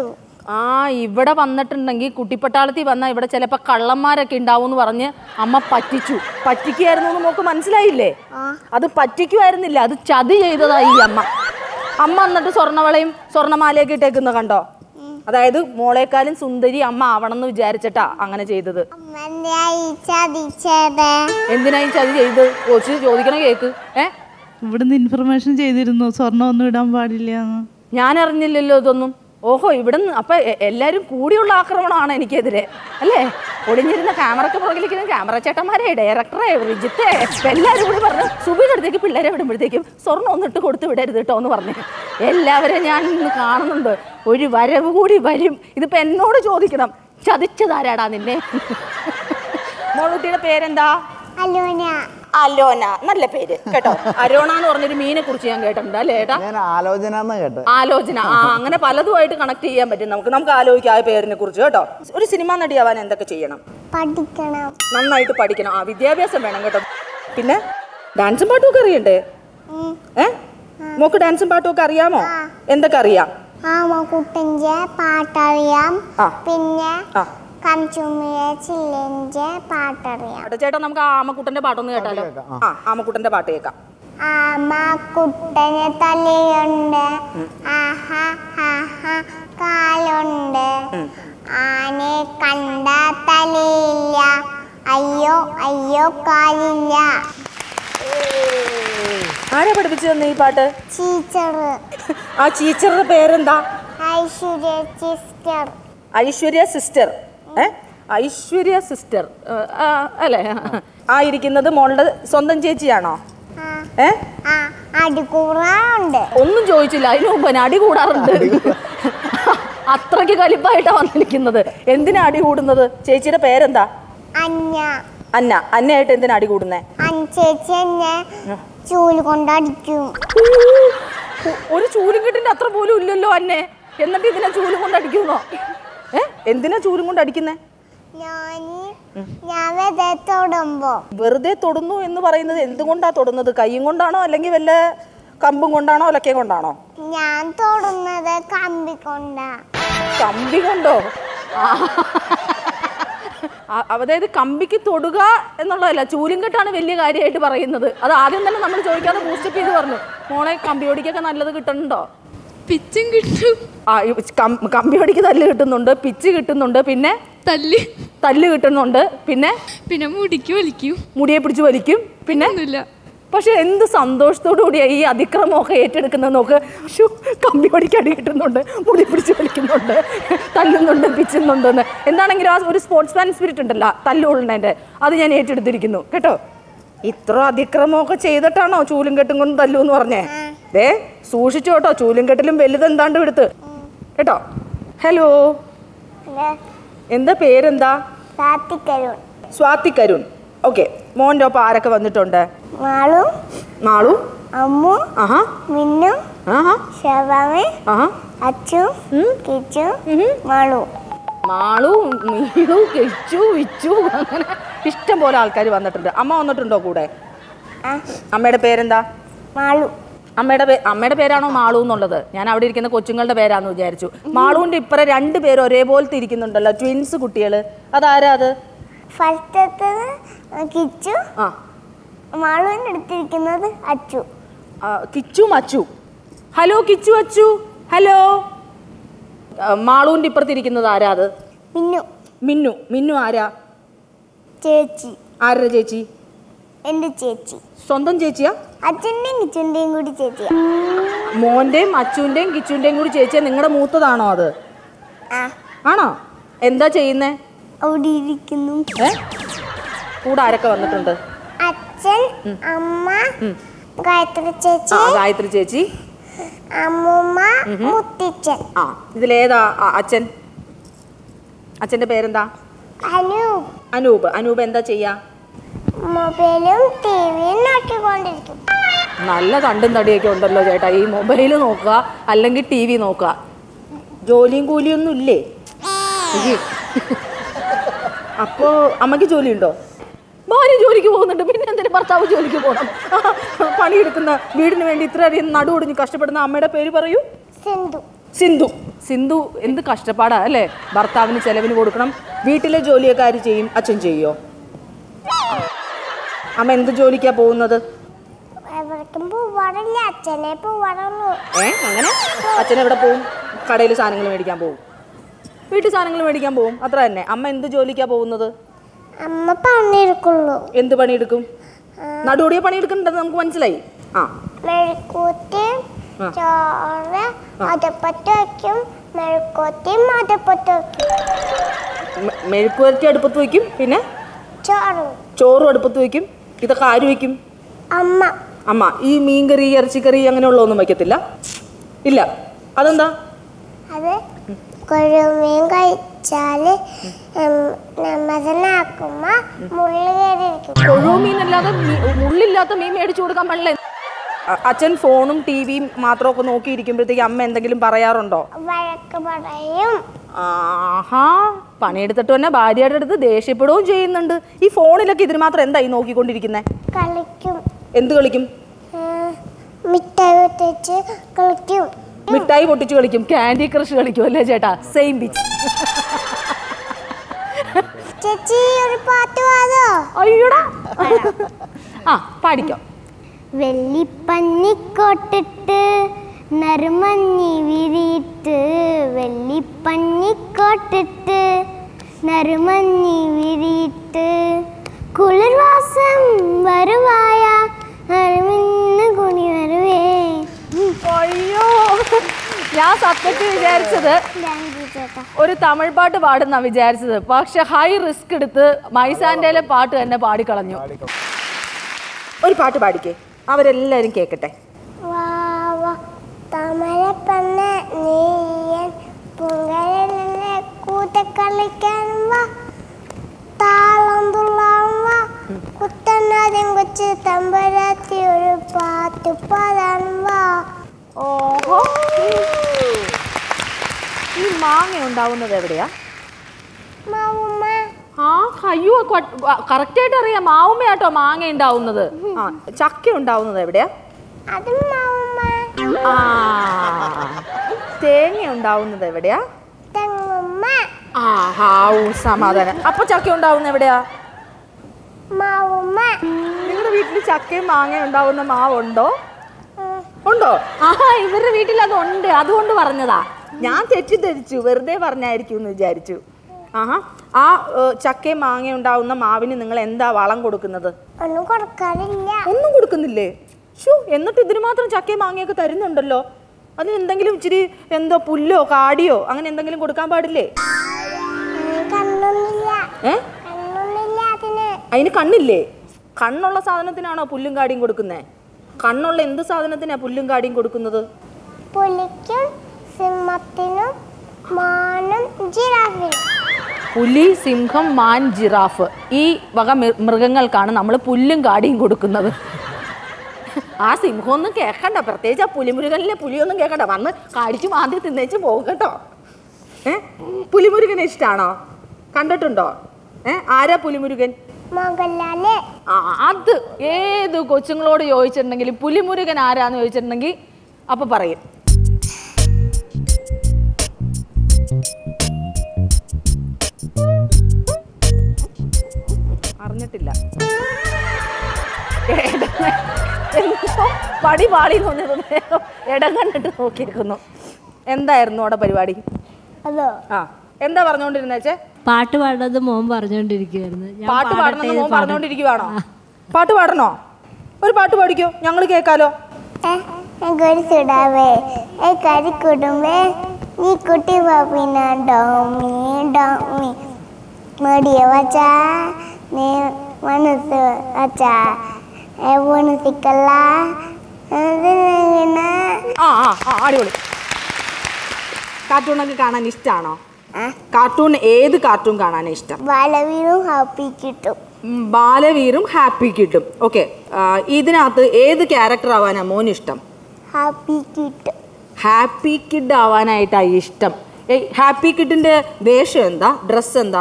S2: ആ ഇവിടെ വന്നിട്ടുണ്ടെങ്കിൽ കുട്ടിപ്പട്ടാളത്തിൽ വന്നാൽ ഇവിടെ ചിലപ്പോൾ കള്ളന്മാരൊക്കെ ഉണ്ടാവും എന്ന് പറഞ്ഞ് അമ്മ പറ്റിച്ചു പറ്റിക്കുമായിരുന്നു എന്ന് മോക്ക് മനസ്സിലായില്ലേ അത് പറ്റിക്കുമായിരുന്നില്ല അത് ചതി ചെയ്തതായി ഈ അമ്മ അമ്മ എന്നിട്ട് സ്വർണ്ണവളയും സ്വർണ്ണമാലയൊക്കെ ഇട്ടേക്കുന്ന കണ്ടോ അതായത് മോളെക്കാളും സുന്ദരി അമ്മ ആവണം എന്ന് വിചാരിച്ചിട്ടാ അങ്ങനെ ചെയ്തത്
S5: അമ്മ ഈ ചതിച്ചത്
S2: എന്തിനാ ഈ ചതി ചെയ്ത് കൊച്ചു ചോദിക്കണ കേക്ക് ഏ
S7: ഇവിടുന്ന് ഇൻഫർമേഷൻ ചെയ്തിരുന്നു സ്വർണ്ണം ഒന്നും ഇടാൻ പാടില്ല എന്ന്
S2: ഞാൻ അറിഞ്ഞില്ലല്ലോ ഇതൊന്നും ഓഹോ ഇവിടുന്ന് അപ്പൊ എ- എല്ലാരും കൂടിയുള്ള ആക്രമണമാണ് എനിക്കെതിരെ അല്ലേ ഒളിഞ്ഞിരുന്ന ക്യാമറക്ക് പുറകിലിരിക്കുന്ന ക്യാമറ ചേട്ടന്മാരെ ഡയറക്ടറെ റിജിത്തെ എല്ലാവരും കൂടി പറഞ്ഞു സുബിയുടെ അടുത്തേക്ക് പിള്ളേരെ വിടുമ്പോഴത്തേക്കും സ്വർണ്ണം ഒന്നും ഇട്ട് കൊടുത്ത് വിടരുത് കേട്ടോ എന്ന് പറഞ്ഞു എല്ലാവരെയും ഞാൻ ഇന്ന് കാണുന്നുണ്ട് ഒരു വരവ് കൂടി വരും ഇതിപ്പോ എന്നോട് ചോദിക്കണം ചതിച്ചതാരാടാ നിന്നെ മോളുട്ടിയുടെ പേരെന്താ
S5: അലോന
S2: അലോന നല്ല പേര് കേട്ടോ അരോണ എന്ന് പറഞ്ഞൊരു മീനെ കുറിച്ച് ഞാൻ കേട്ടിട്ടുണ്ട് അല്ലേ ഏട്ടാ
S4: ഞാൻ ആലോചന എന്ന് കേട്ട്
S2: ആലോചന ആ അങ്ങനെ പലതുമായിട്ട് കണക്ട് ചെയ്യാൻ പറ്റും നമുക്ക് നമുക്ക് ആലോചിക്കാം ആ പേരിനെ കുറിച്ച് കേട്ടോ ഒരു സിനിമ നടിയാവാൻ എന്തൊക്കെ ചെയ്യണം
S5: പഠിക്കണം
S2: നന്നായിട്ട് പഠിക്കണം ആ വിദ്യാഭ്യാസം വേണം കേട്ടോ പിന്നെ ഡാൻസും പാട്ടും ഒക്കെ അറിയണ്ടേ ഏ മോക്ക് ഡാൻസും പാട്ടും ഒക്കെ അറിയാമോ എന്തൊക്കെ അറിയാം
S5: ആമക്കുട്ടൻ്റെ പാട്ടറിയാം
S2: ആ.
S5: പിന്നെ
S2: ആ
S5: കഞ്ചുമിയ ചില്ലൻ്റെ പാട്ടറിയാം
S2: ചേട്ടാ ചേട്ടാ നമുക്ക് ആ ആമക്കുട്ടന്റെ പാട്ടൊന്ന് കേട്ടാലോ ആ ആമക്കുട്ടന്റെ പാട്ട് കേൾക്കാം
S5: ആമക്കുട്ടന് തലയുണ്ട് ആഹാ ആഹാ കാലുണ്ട് ആനെ കണ്ട തലയില്ല അയ്യോ അയ്യോ കാലില്ല
S2: ആരാ പഠിപ്പിച്ചു തന്നെ ഈ പാട്ട്
S5: ടീച്ചർ
S2: ആ ടീച്ചറുടെ പേരെന്താ
S5: ഐശ്വര്യ സിസ്റ്റർ
S2: ഐശ്വര്യ സിസ്റ്റർ ഏ ഐശ്വര്യ സിസ്റ്റർ അല്ലേ ആ ഇരിക്കുന്നത് മോളുടെ സ്വന്തം ചേച്ചിയാണോ
S5: ആ
S2: ഏ
S5: ആ അടികൂറാറുണ്ട്
S2: ഒന്നും ചോദിച്ചില്ല അതിന് മുമ്പ് തന്നെ അടി കൂടാറുണ്ട് അത്രയ്ക്ക് കലിപ്പായിട്ടാ വന്നിരിക്കുന്നത് എന്തിനാ അടി കൂടുന്നത് ചേച്ചിയുടെ പേരെന്താ
S5: അഞ്ഞ
S2: അന്ന അന്നയായിട്ട് എന്തിനാ അടി കൂടുന്നേ
S5: അഞ്ചേച്ചി എന്നെ ചൂല് കൊണ്ടടിക്കും
S2: ഒരു ചൂലും കെട്ടിന്റെ അത്ര പോലും ഇല്ലല്ലോ അന്നെ എന്നിട്ട് ഇതിനെ ചൂലും കൊണ്ട് അടിക്കുന്നോ ഏ എന്തിനാ ചൂലും കൊണ്ട് അടിക്കുന്നേ
S5: ഞാന് ഞാൻ വെറുതെ തൊടുമ്പോ
S2: വെറുതെ തൊടുന്നു എന്ന് പറയുന്നത് എന്തുകൊണ്ടാ തൊടുന്നത് കൈയും കൊണ്ടാണോ അല്ലെങ്കിൽ വല്ല കമ്പും കൊണ്ടാണോ ഒലക്കയും കൊണ്ടാണോ
S5: ഞാൻ തൊടുന്നത് കമ്പി കൊണ്ടാ
S2: കമ്പി കൊണ്ടോ ആ. ആ, അതായത് കമ്പിക്ക് തൊടുക എന്നുള്ളതല്ല ചൂലും കെട്ടാണ് വലിയ കാര്യമായിട്ട് പറയുന്നത് അത് ആദ്യം തന്നെ നമ്മൾ ചോദിക്കാതെ ബൂസ്റ്റപ്പ് ചെയ്ത് പറഞ്ഞു മോളെ കമ്പിയോടിക്കൊക്കെ നല്ലത് കിട്ടുന്നുണ്ടോ
S8: പിച്ചും കിട്ടും
S2: ആ ഈ കം- കമ്പിയോടിക്ക് തല്ല് കിട്ടുന്നുണ്ട് പിച്ച് കിട്ടുന്നുണ്ട് പിന്നെ
S8: തല്ല്
S2: തല്ല് കിട്ടുന്നുണ്ട് പിന്നെ
S8: പിന്നെ മുടിക്ക് വലിക്കും
S2: മുടിയെ പിടിച്ച് വലിക്കും പിന്നെ
S8: ഒന്നുമില്ല
S2: പക്ഷെ എന്ത് സന്തോഷത്തോടു കൂടിയാ ഈ അതിക്രമമൊക്കെ ഏറ്റെടുക്കുന്നത് നോക്ക് ഷു കമ്പിയോടിക്ക് അടി കിട്ടുന്നുണ്ട് മുടി പിടിച്ച് വലിക്കുന്നുണ്ട് തല്ലുന്നുണ്ട് പിച്ചുന്നുണ്ടെന്ന് എന്താണെങ്കിലും ആ ഒരു സ്പോർട്സ്മാൻ സ്പിരിറ്റ് ഉണ്ടല്ലോ തല്ലുകൊള്ളുന്നതിൻ്റെ അത് ഞാൻ ഏറ്റെടുത്തിരിക്കുന്നു കേട്ടോ ഇത്ര അതിക്രമമൊക്കെ ചെയ്തിട്ടാണോ ചൂലും കെട്ടും കൊണ്ട് തല്ലു എന്ന് പറഞ്ഞേ ദേ സൂക്ഷിച്ചു കേട്ടോ ചൂലും കെട്ടിലും വലുത് എന്താണ്ട് എടുത്ത് കേട്ടോ ഹലോ എന്താ പേരെന്താ
S5: കാത്തിക്കരുൺ
S2: സ്വാതി കരുൺ ഓക്കെ മോൻ്റെ ഒപ്പം ആരൊക്കെ വന്നിട്ടുണ്ട്
S5: മാളും
S2: മാളു
S5: അമ്മു
S2: ആഹാ
S5: മിന്നും
S2: ആഹാ
S5: ശവാമി
S2: ആഹാ
S5: അച്ചു
S2: ഉം.
S5: കിച്ചു
S2: ഉം.
S5: മാളു
S2: മാളു മീളു കെച്ചു വിച്ചു അങ്ങനെ ഇഷ്ടം പോലെ ആൾക്കാർ വന്നിട്ടുണ്ട് അമ്മ വന്നിട്ടുണ്ടോ കൂടെ
S5: ആ
S2: അമ്മയുടെ പേരെന്താ
S5: മാളു
S2: അമ്മയുടെ പേ അമ്മയുടെ പേരാണോ മാളു എന്നുള്ളത് ഞാൻ അവിടെ ഇരിക്കുന്ന കൊച്ചുങ്ങളുടെ പേരാന്ന് വിചാരിച്ചു മാളുവിന്റെ ഇപ്പറ രണ്ട് പേര് ഒരേപോലത്തെ ഇരിക്കുന്നുണ്ടല്ലോ ട്വിൻസ് കുട്ടികൾ അതാരാ അത്
S5: ഫസ്റ്റത്തത് കിച്ചു
S2: ആ
S5: മാളുവിൻ്റെ അടുത്തിരിക്കുന്നത് അച്ചു
S2: ആ, കിച്ചു മച്ചു ഹലോ കിച്ചു അച്ചു ഹലോ ആ, മാളുവിന്റെ ഇപ്പുറത്തിരിക്കുന്നത് ആരാ അത്
S5: മിന്നു
S2: മിന്നു മിന്നു ആരാ
S5: ചേച്ചി
S2: ആരുടെ ചേച്ചി
S5: എൻ്റെ ചേച്ചി
S2: സ്വന്തം ചേച്ചിയാ
S5: അച്ഛൻ്റെയും കിച്ചുൻ്റെയും കൂടി ചേച്ചിയാ
S2: മോന്റെയും അച്ചുവിന്റെയും കിച്ചുവിന്റെയും കൂടി ചേച്ചിയെ നിങ്ങളുടെ മൂത്തതാണോ അത്
S5: ആ
S2: ആണോ എന്താ ചെയ്യുന്നേ
S5: അവിടെ ഇരിക്കുന്നു
S2: ഏ കൂടെ ആരൊക്കെ വന്നിട്ടുണ്ട്
S5: അച്ഛൻ അമ്മ ഗായത്രി
S2: ആ
S5: ചേച്ചി
S2: ഗായത്രി ചേച്ചി
S5: അമ്മൂമ്മ മുത്തിച്ചൻ
S2: ആ ഇതിലേതാ ആ, അച്ഛൻ അച്ഛന്റെ പേരെന്താ
S5: അനു
S2: അനൂപ് അനൂപ് എന്താ ചെയ്യാ
S5: മൊബൈലും ടി വിയും നോക്കിക്കൊണ്ടിരിക്കും
S2: നല്ല കണ്ടും തടിയൊക്കെ ഉണ്ടല്ലോ ചേട്ടാ ഈ മൊബൈൽ നോക്കുക അല്ലെങ്കിൽ ടി വി നോക്കുക ജോലിയും കൂലിയൊന്നും ഇല്ലേ ഇയ്യ്. അപ്പോ അമ്മയ്ക്ക് ജോലിയുണ്ടോ ഭാര്യ ജോലിക്ക് പോകുന്നുണ്ട് പിന്നെ എന്തിനു ഭർത്താവ് ജോലിക്ക് പോകണം പണിയെടുക്കുന്ന വീടിന് വേണ്ടി ഇത്രയധികം നടുവൊടിഞ്ഞ് കഷ്ടപ്പെടുന്ന അമ്മയുടെ പേര് പറയൂ
S5: സിന്ധു
S2: സിന്ധു സിന്ധു എന്ത് കഷ്ടപ്പാടാ അല്ലേ ഭർത്താവിന് ചെലവിന് കൊടുക്കണം വീട്ടിലെ ജോലിയൊക്കെ ആര് ചെയ്യും അച്ഛൻ ചെയ്യോ അമ്മ എന്ത് ജോലിക്കാ പോകുന്നത്
S5: എവിടേക്കും പോവാറില്ല അച്ഛനെ പോവാറുള്ളൂ
S2: ഏ അങ്ങനെ അച്ഛൻ എവിടെ പോവും കടയിൽ സാധനങ്ങൾ മേടിക്കാൻ പോവും വീട്ടിൽ സാധനങ്ങൾ മേടിക്കാൻ പോവും അത്ര തന്നെ അമ്മ എന്ത് ജോലിക്കാ പോകുന്നത്
S5: അമ്മ പണിയെടുക്കുള്ളൂ
S2: എന്ത് പണിയെടുക്കും നടുവടിയ പണിയെടുക്കുന്നുണ്ടെന്ന് നമുക്ക് മനസ്സിലായി ആ
S5: മെഴുക്കൂത്തി
S2: ആ.
S5: ചോറ് അതപ്പത്ത് വയ്ക്കും മെഴുക്കൂത്തിയും അതപ്പത്ത് വയ്ക്കും
S2: മെ- മെഴുക്കുവരട്ടി അടുപ്പത്ത് വയ്ക്കും പിന്നെ
S5: ചോറും
S2: ചോറും അടുപ്പത്ത് വയ്ക്കും ഇതൊക്കെ ആര് വയ്ക്കും
S5: അമ്മ
S2: അമ്മ ഈ മീൻകറി ഇറച്ചിക്കറി അങ്ങനെയുള്ള ഒന്നും വയ്ക്കത്തില്ല ഇല്ല അതെന്താ
S5: അത് കൊഴുമീൻ കഴിച്ചാല് നമ്മതനാക്കുമ്പോ മുള്ളി കയറിയിരിക്കും
S2: കൊഴുവ മീനല്ലാതെ മീ- മുള്ളില്ലാത്ത മീൻ മേടിച്ചു കൊടുക്കാൻ പാടില്ല അ- അച്ഛൻ ഫോണും ടി വിയും മാത്രമൊക്കെ നോക്കിയിരിക്കുമ്പോഴത്തേക്ക് അമ്മ എന്തെങ്കിലും പറയാറുണ്ടോ
S5: വഴക്ക് പറയും
S2: ആഹാ പണിയെടുത്തിട്ട് തന്നെ ഭാര്യയുടെ അടുത്ത് ദേഷ്യപ്പെടുകയും ചെയ്യുന്നുണ്ട് ഈ ഫോണിലൊക്കെ ഇതിന് മാത്രം എന്തായി നോക്കിക്കൊണ്ടിരിക്കുന്നത്
S5: കളിക്കും
S2: എന്ത് കളിക്കും
S5: ഉം, മിഠായി വെട്ടിച്ച് കളിക്കും
S2: മിഠായി പൊട്ടിച്ച് കളിക്കും ക്യാൻഡി ക്രഷ് കളിക്കും അല്ലേ ചേട്ടാ സെയിം ബിച്ച്
S5: ചേച്ചി ഒരു പാട്ട് പാടോ
S2: അയ്യോടാ ആ പാടിക്കോ
S5: വെള്ളിപ്പന്നിക്കോട്ടിട്ട് നറുമഞ്ഞി വിരിയിട്ട് വെള്ളിപ്പന്നിക്കോട്ടിട്ട് നറുമഞ്ഞി വിരിയിട്ട് കുളിർവാസം വരുവായ അരുമിന്ന് കുണി വരുവേ
S2: അയ്യോ ഞാൻ സത്യത്തിൽ വിചാരിച്ചത്
S5: ചേട്ടാ
S2: ഒരു തമിഴ് പാട്ട് പാടുന്ന വിചാരിച്ചത് പക്ഷെ ഹൈ റിസ്ക് എടുത്ത് മൈസാൻഡയിലെ പാട്ട് തന്നെ പാടിക്കളഞ്ഞു ഒരു പാട്ട് പാടിക്കേ അവരെല്ലാരും കേക്കട്ടെ
S5: വാ വാ തമര പെണ്ണ നീയൻ പൊങ്കലിനെ കൂട്ടക്കളിക്കാൻ വാ താളം തുള്ളാൻ വാ കുട്ടനാദ്യം കൊച്ച് തമ്പരാത്തി ഒരു പാട്ട് പാടാൻ വാ
S2: ഓഹോ ഈ മാങ്ങ ഉണ്ടാവുന്നത് എവിടെയാ
S5: മാവുമ്മ
S2: ആ അയ്യോ കറക്റ്റ് ആയിട്ട് അറിയാം മാവുമ്മയാട്ടോ മാങ്ങ ഉണ്ടാവുന്നത് ആ ചക്ക ഉണ്ടാവുന്നത് എവിടെയാ
S5: അത് മാവുമ്മ
S2: ആ തേങ്ങ ഉണ്ടാവുന്നത് എവിടെയാ
S5: തെങ്ങുമ്മ
S2: ആ ഹാവൂ സമാധാനം അപ്പൊ ചക്ക ഉണ്ടാവുന്നത് എവിടെയാ
S5: മാവുമ്മ
S2: നിങ്ങളുടെ വീട്ടിൽ ചക്കയും മാങ്ങയും ഉണ്ടാവുന്ന മാവുണ്ടോ ഉണ്ടോ ആ ഇവരുടെ വീട്ടിൽ അതുണ്ട് അതുകൊണ്ട് പറഞ്ഞതാ ഞാൻ തെറ്റിദ്ധരിച്ചു വെറുതെ പറഞ്ഞായിരിക്കും എന്ന് വിചാരിച്ചു ആഹാ ആ ഏ, ചക്കയും മാങ്ങയും ഉണ്ടാവുന്ന മാവിന് നിങ്ങൾ എന്താ വളം കൊടുക്കുന്നത്
S5: ഒന്നും കൊടുക്കാറില്ല
S2: ഒന്നും കൊടുക്കുന്നില്ലേ ഷൂ എന്നിട്ട് ഇതിന് മാത്രം ചക്കയും മാങ്ങയൊക്കെ തരുന്നുണ്ടല്ലോ അതിന് എന്തെങ്കിലും ഇച്ചിരി എന്തോ പുല്ലോ കാടിയോ അങ്ങനെ എന്തെങ്കിലും കൊടുക്കാൻ പാടില്ലേ
S5: ഉം, കണ്ണൊന്നുമില്ല
S2: ഏ
S5: കണ്ണൊന്നുമില്ല അതിന്
S2: അതിന് കണ്ണില്ലേ കണ്ണുള്ള സാധനത്തിനാണോ പുല്ലും കാടിയും കൊടുക്കുന്നേ കണ്ണുള്ള എന്ത് സാധനത്തിനാ പുല്ലും കാടിയും കൊടുക്കുന്നത്
S5: പുലിക്കും സിംഹത്തിനും മാനും ജിറാഫിനും
S2: പുലി സിംഹം മാൻ ജിറാഫ് ഈ വക മൃ- മൃഗങ്ങൾക്കാണ് നമ്മൾ പുല്ലും കാടിയും കൊടുക്കുന്നത് ആ സിംഹമൊന്നും കേൾക്കണ്ട പ്രത്യേകിച്ച് ആ പുലിമുരുകനിലെ പുലിയൊന്നും കേൾക്കണ്ട വന്ന് കാടിച്ചു മാന്തി തിന്നേച്ച് പോകും കേട്ടോ ഏ പുലിമുരുകനെ ഇഷ്ടമാണോ കണ്ടിട്ടുണ്ടോ ഏ ആരാ പുലിമുരുകൻ
S5: മോഹൻലാല്
S2: ആ അത് ഏത് കൊച്ചുങ്ങളോട് ചോദിച്ചിട്ടുണ്ടെങ്കിൽ പുലിമുരുകൻ ആരാന്ന് ചോദിച്ചിട്ടുണ്ടെങ്കിൽ അപ്പൊ പറയും അറിഞ്ഞിട്ടില്ല എന്തോ പടി പാടി ഇടം കണ്ടിട്ട് നോക്കിയിരിക്കുന്നു എന്തായിരുന്നു അവിടെ പരിപാടി
S5: അതോ
S2: ആ എന്താ പറഞ്ഞുകൊണ്ടിരുന്നേച്ചേ
S9: പാട്ട് പാടുന്നത് മോൻ പറഞ്ഞുകൊണ്ടിരിക്കുകയായിരുന്നു ഞാൻ
S2: പാട്ട്
S9: പാടട്ടെ
S2: പാടണമെന്ന്
S9: എന്ന്
S2: മോൻ
S9: പാടും.
S2: പറഞ്ഞോണ്ടിരിക്കുവാണോ പാട്ട് പാടണോ ഒരു പാട്ട് പാടിക്കോ ഞങ്ങൾ കേൾക്കാലോ
S5: ഗൊരു സുടാവേ ഏ കരി കുടുംബേ നീ കുട്ടി പാപ്പിന ഡോമി ഡോമി മടിയ വച്ചാ നീ മനസ്സ് വച്ചാ ഏ മനസ്സിക്കല്ല അതിനെങ്ങനെ
S2: ആ ആ ആ അടിപൊളി കാർട്ടൂണൊക്കെ കാണാൻ ഇഷ്ടമാണോ കാർട്ടൂൺ ഏത് കാർട്ടൂൺ കാണാൻ ഇഷ്ടം
S5: വളവീനും ഹാപ്പി കിട്ടും
S2: ഉം, ബാലവീറും ഹാപ്പി കിട്ടും ഓക്കെ ഇതിനകത്ത് ഏത് ക്യാരക്ടർ ആവാനാ മോന് ഇഷ്ടം
S5: ഹാപ്പി കിട്ടും
S2: ഹാപ്പി കിഡ് ആവാനായിട്ടാണ് ഇഷ്ടം ഏയ് ഹാപ്പി കിഡിന്റെ വേഷം എന്താ ഡ്രസ്സ് എന്താ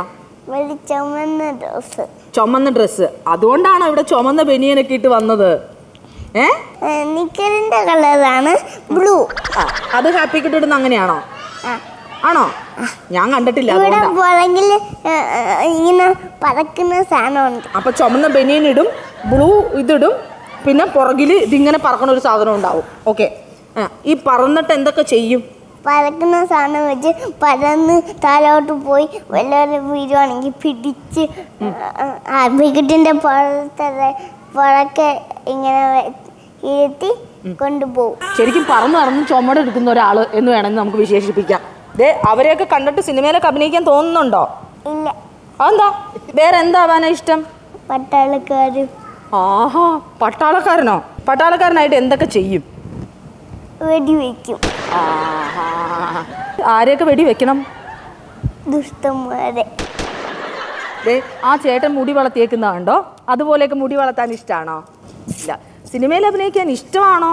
S5: വെളിച്ചമെന്ന ദിവസം
S2: ചുമന്ന ഡ്രസ്സ് അതുകൊണ്ടാണോ ഇവിടെ ചുമന്ന ബനിയനൊക്കെ ഇട്ട് വന്നത് ഏ
S5: നിക്കറിന്റെ കളറാണ് ബ്ലൂ
S2: ആ, അത് ഹാപ്പി കിട്ട് ഇടുന്ന അങ്ങനെയാണോ ആണോ ഞാൻ കണ്ടിട്ടില്ല
S5: ഇവിടെ
S2: അതുകൊണ്ടാ
S5: പുറകിൽ ഇങ്ങനെ പറക്കുന്ന സാധനമുണ്ട്
S2: അപ്പൊ ചുമന്ന ബനിയൻ ഇടും ബ്ലൂ ഇതിടും പിന്നെ പുറകിൽ ഇതിങ്ങനെ പറക്കണ ഒരു സാധനം ഉണ്ടാവും ഓക്കെ ഈ പറന്നിട്ട് എന്തൊക്കെ ചെയ്യും
S5: പറക്കുന്ന സാധനം വെച്ച് പറന്ന് താഴോട്ട് പോയി വല്ലവരും വീഴുവാണെങ്കിൽ പിടിച്ച് വിക്കറ്റിന്റെ പുറത്തെ പുറക്കെ ഇങ്ങനെ വെ- ഇരുത്തി കൊണ്ടുപോകും
S2: ശരിക്കും പറന്ന് പറന്ന് ചുമട് എടുക്കുന്ന ഒരാൾ എന്ന് വേണമെങ്കിൽ നമുക്ക് വിശേഷിപ്പിക്കാം ദേ അവരെയൊക്കെ കണ്ടിട്ട് സിനിമയിലൊക്കെ അഭിനയിക്കാൻ തോന്നുന്നുണ്ടോ
S5: ഇല്ല
S2: അതെന്താ വേറെ എന്താ ആവാനാ ഇഷ്ടം
S5: പട്ടാളക്കാരും
S2: ആഹാ പട്ടാളക്കാരനോ പട്ടാളക്കാരനായിട്ട് എന്തൊക്കെ ചെയ്യും
S5: വെടിവെക്കും
S2: ആഹാ. ആരെയൊക്കെ വെടി വെക്കണം
S5: ദുഷ്ടന്മാരെ
S2: ദേ ആ ചേട്ടൻ മുടി വളർത്തിയേക്കുന്നതാണ്ടോ അതുപോലെയൊക്കെ മുടി വളർത്താൻ ഇഷ്ടമാണോ ഇല്ല സിനിമയിൽ അഭിനയിക്കാൻ ഇഷ്ടമാണോ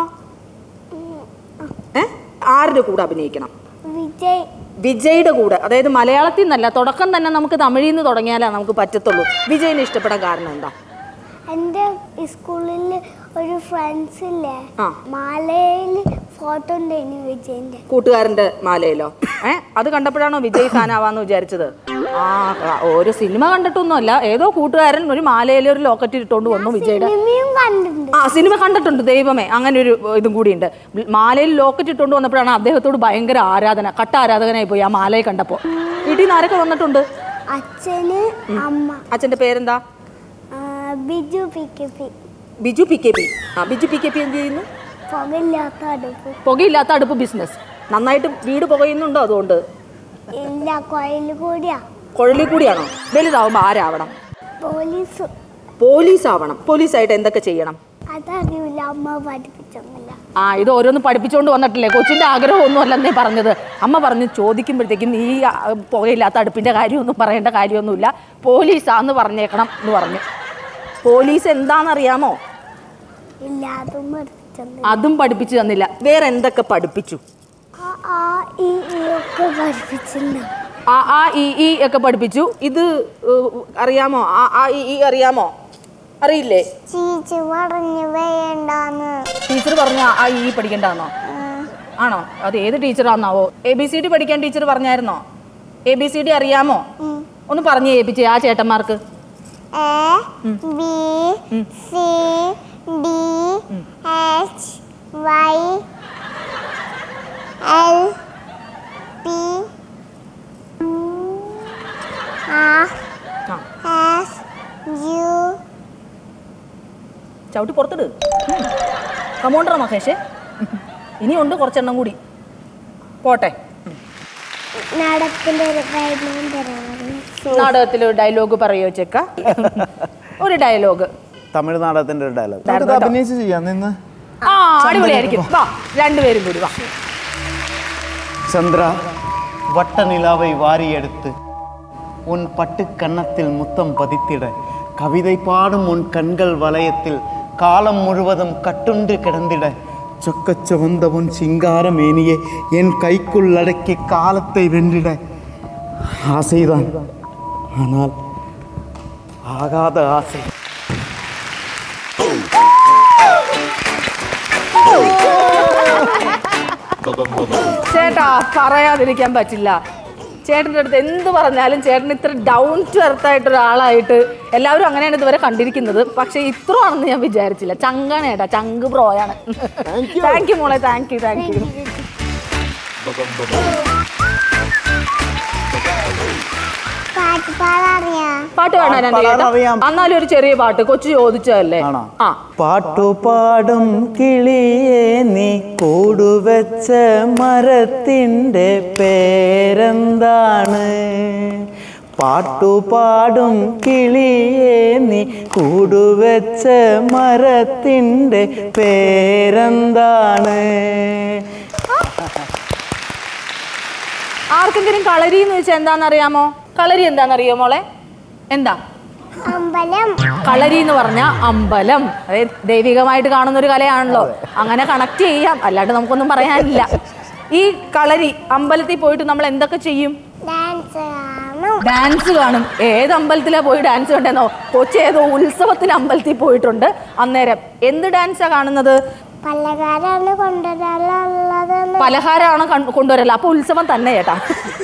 S2: ഏ ആരുടെ കൂടെ അഭിനയിക്കണം
S5: വിജയ്
S2: വിജയുടെ കൂടെ അതായത് മലയാളത്തിൽ നിന്നല്ല തുടക്കം തന്നെ നമുക്ക് തമിഴിൽ നിന്ന് തുടങ്ങിയാലേ നമുക്ക് പറ്റത്തുള്ളൂ വിജയിനെ ഇഷ്ടപ്പെടാൻ കാരണം എന്താ
S5: എൻ്റെ സ്കൂളിൽ ഒരു ഫ്രണ്ട്സ് ഇല്ലേ
S2: ആ.
S5: മാലയിൽ ഫോട്ടോ ഉണ്ടായിരുന്നു വിജയന്റെ
S2: കൂട്ടുകാരന്റെ മാലയിലോ ഏ അത് കണ്ടപ്പോഴാണോ വിജയ് ഫാൻ ആവാന്ന് വിചാരിച്ചത് ആ ക- ഒരു സിനിമ കണ്ടിട്ടൊന്നുമല്ല ഏതോ കൂട്ടുകാരൻ ഒരു മാലയിൽ ഒരു ലോക്കറ്റ് ഇട്ടുകൊണ്ട് വന്നു വിജയുടെ
S5: സിനിമയും കണ്ടിട്ടുണ്ട്
S2: ആ സിനിമ കണ്ടിട്ടുണ്ട് ദൈവമേ അങ്ങനെ ഒരു ഇതും കൂടിയുണ്ട് മാലയിൽ ലോക്കറ്റ് ഇട്ടുകൊണ്ട് വന്നപ്പോഴാണ് അദ്ദേഹത്തോട് ഭയങ്കര ആരാധന കട്ട ആരാധകനായി പോയി ആ മാലയെ കണ്ടപ്പോൾ വീട്ടിൽ നിന്ന് ആരൊക്കെ വന്നിട്ടുണ്ട്
S5: അച്ഛന് അമ്മ
S2: അച്ഛന്റെ പേരെന്താ
S5: ആ, Biju P K P
S2: Biju P K P ആ ബിജു പി കെ പി എന്ത് ചെയ്യുന്നു
S5: പുകയില്ലാത്ത അടുപ്പ്
S2: പുകയില്ലാത്ത അടുപ്പ് ബിസിനസ് നന്നായിട്ട് വീട് പുകയുന്നുണ്ടോ അതുകൊണ്ട്
S5: ഇല്ല കൊയൽ കൂടിയാ
S2: കുഴലിൽ കൂടിയാണോ വലുതാവുമ്പോൾ ആരാവണം
S5: പോലീസ്
S2: പോലീസ് ആവണം പോലീസായിട്ട് എന്തൊക്കെ ചെയ്യണം
S5: അതറിയില്ല അമ്മ പഠിപ്പിച്ചൊന്നുമില്ല
S2: ആ ഇത് ഓരോന്ന് പഠിപ്പിച്ചുകൊണ്ട് വന്നിട്ടില്ലേ കൊച്ചിന്റെ ആഗ്രഹമൊന്നും അല്ലെന്നേ പറഞ്ഞത് അമ്മ പറഞ്ഞു ചോദിക്കുമ്പോഴത്തേക്കും ഈ ആ, പുകയില്ലാത്ത അടുപ്പിന്റെ കാര്യമൊന്നും പറയേണ്ട കാര്യമൊന്നുമില്ല പോലീസാന്ന് പറഞ്ഞേക്കണം എന്ന് പറഞ്ഞു പോലീസ് എന്താണെന്നറിയാമോ
S5: ഇല്ല അതും പഠിപ്പിച്ചൊന്നുമില്ല
S2: അതും പഠിപ്പിച്ചു തന്നില്ല വേറെ എന്തൊക്കെ പഠിപ്പിച്ചു
S5: ആ, ആ ഈ ഈ ഒക്കെ പഠിപ്പിച്ചില്ല
S2: ആ ആ ഇ ഈ ഒക്കെ പഠിപ്പിച്ചു ഇത് ഏഹ്, അറിയാമോ ആ ആ ഇ ഈ അറിയാമോ അറിയില്ലേ
S5: ചീച്ചു പറഞ്ഞു വേണ്ടാന്ന്
S2: ടീച്ചർ പറഞ്ഞു ആ ഈ പഠിക്കണ്ടെന്നോ ആണോ അത് ഏത് ടീച്ചറാന്നാവോ എ ബി സി ഡി പഠിക്കാൻ ടീച്ചർ പറഞ്ഞായിരുന്നോ എ ബി സി ഡി അറിയാമോ ഒന്ന് പറഞ്ഞു ഏൽപ്പിച്ചേ ആ ചേട്ടന്മാർക്ക്
S5: A B C D H Y L P R
S2: ആ
S5: എസ് യു
S2: ചവിട്ടി പുറത്തിട് കമോണ്ടറ മഹേഷേ ഇനിയുണ്ട് കുറച്ചെണ്ണം കൂടി പോട്ടെ
S5: നടപ്പിൻ്റെ ഒരു കാര്യം തരാറ്
S2: നാടകത്തിൽ ഒരു ഡയലോഗ് പറയോ ചെക്ക ഒരു ഡയലോഗ്
S4: തമിഴ് നാടകത്തിന്റെ ഒരു ഡയലോഗ്
S2: ഉണ്ടായിരുന്നു കേട്ടോ.
S4: അഭിനയിച്ച് ചെയ്യാം നിന്ന്
S2: ആ അടിപൊളിയായിരിക്കും വാ രണ്ടുപേരും കൂടി വാ
S10: சந்திரா வட்ட நிலாவை வாரி எடுத்து உன் பட்டு கன்னத்தில் முத்தம் பதித்திட கவிதை பாடும் உன் கண்கள் வளையத்தில் காலம் முழுவதும் கட்டுண்டு கிடந்திட சொக்கச் சுவந்த உன் சிங்கார மேனியை என் கைக்குள் அடக்கி காலத்தை வென்றிட ஆசைதான் ஆனால் ஆகாத ஆசை
S2: ചേട്ടാ പറയാതിരിക്കാൻ പറ്റില്ല ചേട്ടൻ്റെ അടുത്ത് എന്ത് പറഞ്ഞാലും ചേട്ടൻ ഇത്ര ഡൗൺ ടു എർത്ത് ആയിട്ട് ഒരാളായിട്ട് എല്ലാവരും അങ്ങനെയാണ് ഇതുവരെ കണ്ടിരിക്കുന്നത് പക്ഷെ ഇത്ര ആണെന്ന് ഞാൻ വിചാരിച്ചില്ല ചങ്കാണ് ചേട്ടാ ചങ്ക് ബ്രോയാണ് താങ്ക് യു മോളെ താങ്ക് യു താങ്ക് യു
S5: പാട്ട് പാടാറിയാ
S2: പാട്ട് പാടാൻ
S4: പാടാൻ
S2: ചേട്ടാ
S4: അറിയാം.
S2: എന്നാലും ഒരു ചെറിയ പാട്ട് കൊച്ചു ചോദിച്ചതല്ലേ
S4: ആണോ?
S2: ആ
S10: പാട്ടു പാടും കിളിയേ നീ കൂടുവെച്ച മരത്തിൻ്റെ പേരെന്താണ് പാട്ടു പാടും കിളിയേ നീ കൂടുവെച്ച മരത്തിൻ്റെ പേരെന്താണ്
S2: ആർക്കെങ്കിലും കളരി എന്ന് വെച്ചാൽ എന്താണെന്നറിയാമോ കളരി എന്താണെന്നറിയോ മോളെ എന്താ
S5: അമ്പലം
S2: കളരി എന്ന് പറഞ്ഞ അമ്പലം അതായത് ദൈവികമായിട്ട് കാണുന്ന ഒരു കലയാണല്ലോ അങ്ങനെ കണക്ട് ചെയ്യാം അല്ലാണ്ട് നമുക്കൊന്നും പറയാനില്ല ഈ കളരി അമ്പലത്തിൽ പോയിട്ട് നമ്മൾ എന്തൊക്കെ ചെയ്യും
S5: ഡാൻസ് കാണും കാണണം
S2: ഡാൻസ് കാണും ഏത് അമ്പലത്തിലാ പോയി ഡാൻസ് കണ്ടെന്നോ കൊച്ചി ഏതോ ഉത്സവത്തിന് അമ്പലത്തിൽ പോയിട്ടുണ്ട് അന്നേരം എന്ത് ഡാൻസാ കാണുന്നത്
S5: പലകാരാണ് കൊണ്ടുവരാനുള്ളത്
S2: പലഹാരമാണ് കൺ- കൊണ്ടുവരല്ല അപ്പൊ ഉത്സവം തന്നെ ചേട്ടാ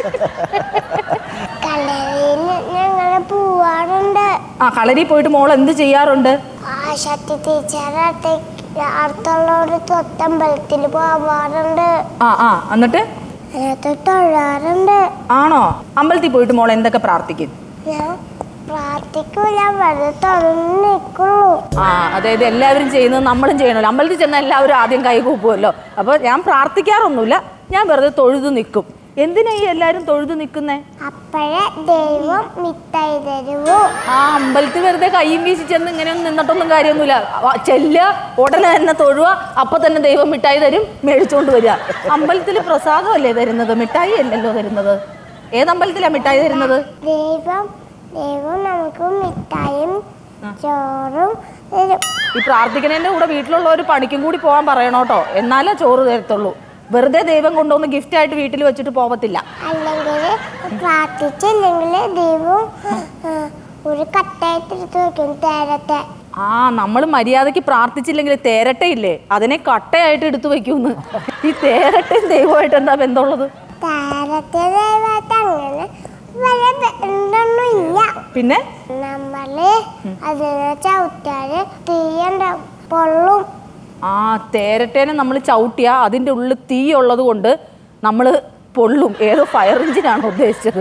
S5: കളരിയിൽ ഞങ്ങൾ പോവാറുണ്ട്
S2: ആ കളരി പോയിട്ട് മോൾ എന്ത് ചെയ്യാറുണ്ട്
S5: ആ ശക്തി ടീച്ചറെ അടുത്തുള്ള ഒരു തൊട്ടമ്പലത്തിൽ പോവാറുണ്ട്
S2: ആ ആ എന്നിട്ട്
S5: അതിനകത്ത് തൊഴാറുണ്ട്
S2: ആണോ അമ്പലത്തിൽ പോയിട്ട് മോൾ എന്തൊക്കെ പ്രാർത്ഥിക്കും
S5: ഞാൻ പ്രാർത്ഥിക്കൂല വെറുതെ തുറന്ന് നിൽക്കുള്ളൂ
S2: ആ അതായത് എല്ലാവരും ചെയ്യുന്നത് നമ്മളും ചെയ്യണമല്ലോ അമ്പലത്തിൽ ചെന്നാൽ എല്ലാവരും ആദ്യം കൈ കൂപ്പുമല്ലോ അപ്പോൾ ഞാൻ പ്രാർത്ഥിക്കാറൊന്നുമില്ല ഞാൻ വെറുതെ തൊഴുതു നിൽക്കും എന്തിനാ ഈ എല്ലാവരും തൊഴുതു നിൽക്കുന്നേ
S5: അപ്പോഴേ ദൈവം മിഠായി തരുവോ
S2: ആ അമ്പലത്തിൽ വെറുതെ കൈയും വീശി ചെന്ന് ഇങ്ങനെയൊന്നും നിന്നിട്ടൊന്നും കാര്യമൊന്നുമില്ല വ- ചെല്ലുക ഉടനെ തന്നെ തൊഴുക അപ്പൊ തന്നെ ദൈവം മിഠായി തരും മേടിച്ചോണ്ട് വരിക അമ്പലത്തിൽ പ്രസാദമല്ലേ തരുന്നത് മിഠായി അല്ലല്ലോ തരുന്നത് ഏതമ്പലത്തിലാ മിഠായി തരുന്നത്
S5: ദൈവം ദൈവം നമുക്ക് മിഠായും ചോറും തരും
S2: ഈ പ്രാർത്ഥിക്കുന്നതിന്റെ കൂടെ വീട്ടിലുള്ള ഒരു പണിക്കും കൂടി പോകാൻ പറയണോട്ടോ എന്നാലേ ചോറ് തരത്തുള്ളൂ വെറുതെ ദൈവം കൊണ്ടുവന്ന് ഗിഫ്റ്റ് ആയിട്ട് വീട്ടിൽ വെച്ചിട്ട് പോകത്തില്ല
S5: അല്ലെങ്കിൽ പ്രാർത്ഥിച്ചില്ലെങ്കിൽ ദൈവം ആ, ഒരു കട്ടായിട്ട് എടുത്ത് വെക്കും തേരത്തെ
S2: ആ നമ്മൾ മര്യാദയ്ക്ക് പ്രാർത്ഥിച്ചില്ലെങ്കിൽ തേരട്ടയില്ലേ അതിനെ കട്ടയായിട്ട് എടുത്തു വെക്കൂന്ന് ഈ തേരട്ടയും ദൈവമായിട്ട് എന്താ ബന്ധമുള്ളത്
S5: തേരത്തെ ദൈവമായിട്ട് അങ്ങനെ വലിയ ബന്ധമൊന്നും ഇല്ല
S2: പിന്നെ
S5: നമ്മള് അതിനെ ചവിട്ടാല് തീയുണ്ടാവും പൊള്ളും
S2: ആ തേരട്ടേനെ നമ്മൾ ചവിട്ടിയാ അതിൻ്റെ ഉള്ളിൽ തീ ഉള്ളത് കൊണ്ട് നമ്മൾ പൊള്ളും ഏതോ ഫയർ എഞ്ചിനാണ് ഉദ്ദേശിച്ചത്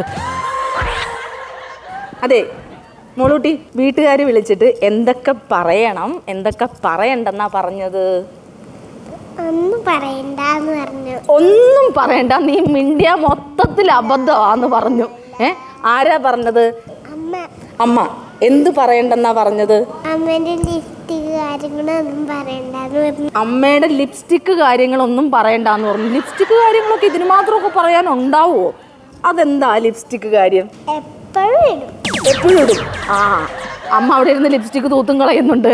S2: അതെ മോളൂട്ടി വീട്ടുകാർ വിളിച്ചിട്ട് എന്തൊക്കെ പറയണം എന്തൊക്കെ പറയണ്ടെന്നാ പറഞ്ഞത്
S5: ഒന്നും പറയണ്ടെന്ന് പറഞ്ഞു
S2: ഒന്നും പറയണ്ട നീ മിണ്ടിയ മൊത്തത്തിൽ അബദ്ധമാന്ന് പറഞ്ഞു ഏ ആരാ പറഞ്ഞത്
S5: അമ്മ
S2: അമ്മ എന്ത് പറയണ്ടെന്നാ പറഞ്ഞത്
S5: അമ്മേന്റെ ലിഫ്റ്റ് കാര്യങ്ങളൊന്നും പറയണ്ടെന്ന് പറഞ്ഞു
S2: അമ്മയുടെ ലിപ്സ്റ്റിക്ക് കാര്യങ്ങളൊന്നും പറയണ്ടെന്ന് പറഞ്ഞു ലിപ്സ്റ്റിക്ക് കാര്യങ്ങളൊക്കെ ഇതിന് മാത്രമൊക്കെ പറയാനുണ്ടാവുമോ അതെന്താ ലിപ്സ്റ്റിക്ക് കാര്യം
S5: എപ്പോഴും ഇടും
S2: എപ്പോഴും ഇടും ആ അമ്മ അവിടെ ഇരുന്ന് ലിപ്സ്റ്റിക്ക് തൂത്തും കളയുന്നുണ്ട്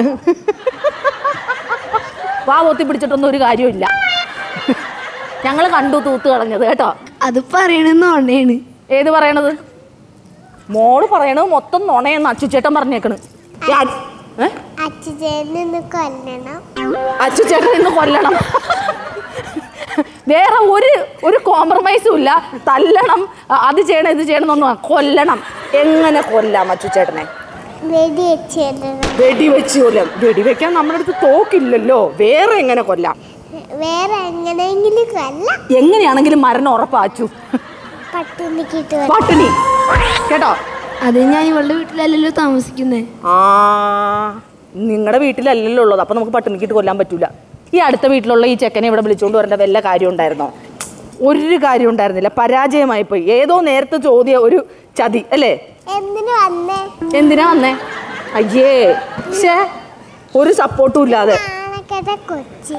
S2: വാ പൊത്തി പിടിച്ചിട്ടൊന്നും ഒരു കാര്യമില്ല ഞങ്ങൾ കണ്ടു തൂത്ത് കളഞ്ഞത് കേട്ടോ
S8: അത് പറയണെന്നോണേണ്
S2: ഏത് പറയണത് മോള് പറയണത് മൊത്തം നുണയെന്ന് അച്ചുചേട്ടൻ പറഞ്ഞേക്കണ് ഈ അ- ഏ?
S5: അച്ഛനെ നിന്ന് കൊല്ലണം
S2: അച്ചുചേട്ടൻ ഇന്ന് കൊല്ലണം വേറെ ഒരു ഒരു കോംപ്രമൈസും ഇല്ല തല്ലണം അ- അത് ചെയ്യണം ഇത് ചെയ്യണം എന്നൊന്നും കൊല്ലണം എങ്ങനെ കൊല്ലാം അച്ചുചേട്ടനെ
S5: വെടി വെച്ചിടണം
S2: വെടിവെച്ച് കൊല്ലാം വെടിവെക്കാൻ നമ്മുടെ അടുത്ത് തോക്കില്ലല്ലോ വേറെ എങ്ങനെ കൊല്ലാം
S5: വേറെ എങ്ങനെയെങ്കിലും കൊല്ല
S2: എങ്ങനെയാണെങ്കിലും മരണം ഉറപ്പാച്ചു
S5: പട്ടിണിക്കിട്ട്
S2: പട്ടിണി കേട്ടോ
S8: അത് ഞാൻ ഇവളുടെ വീട്ടിലല്ലല്ലോ താമസിക്കുന്നേ
S2: ആ നിങ്ങളുടെ വീട്ടിലല്ലല്ലോ ഉള്ളത് അപ്പൊ നമുക്ക് പട്ടിണിക്കിട്ട് കൊല്ലാൻ പറ്റൂല ഈ അടുത്ത വീട്ടിലുള്ള ഈ ചെക്കനെ ഇവിടെ വിളിച്ചുകൊണ്ട് വരേണ്ട വല്ല കാര്യം ഉണ്ടായിരുന്നോ ഒരു കാര്യം ഉണ്ടായിരുന്നില്ല പരാജയമായി പോയി ഏതോ നേരത്തെ ചോദ്യ ഒരു ചതി അല്ലേ
S5: എന്തിനു വന്നേ
S2: എന്തിനാ വന്നേ അയ്യേ ഷേ ഒരു സപ്പോർട്ടും ഇല്ലാതെ
S5: ആനക്കഥ കൊച്ചി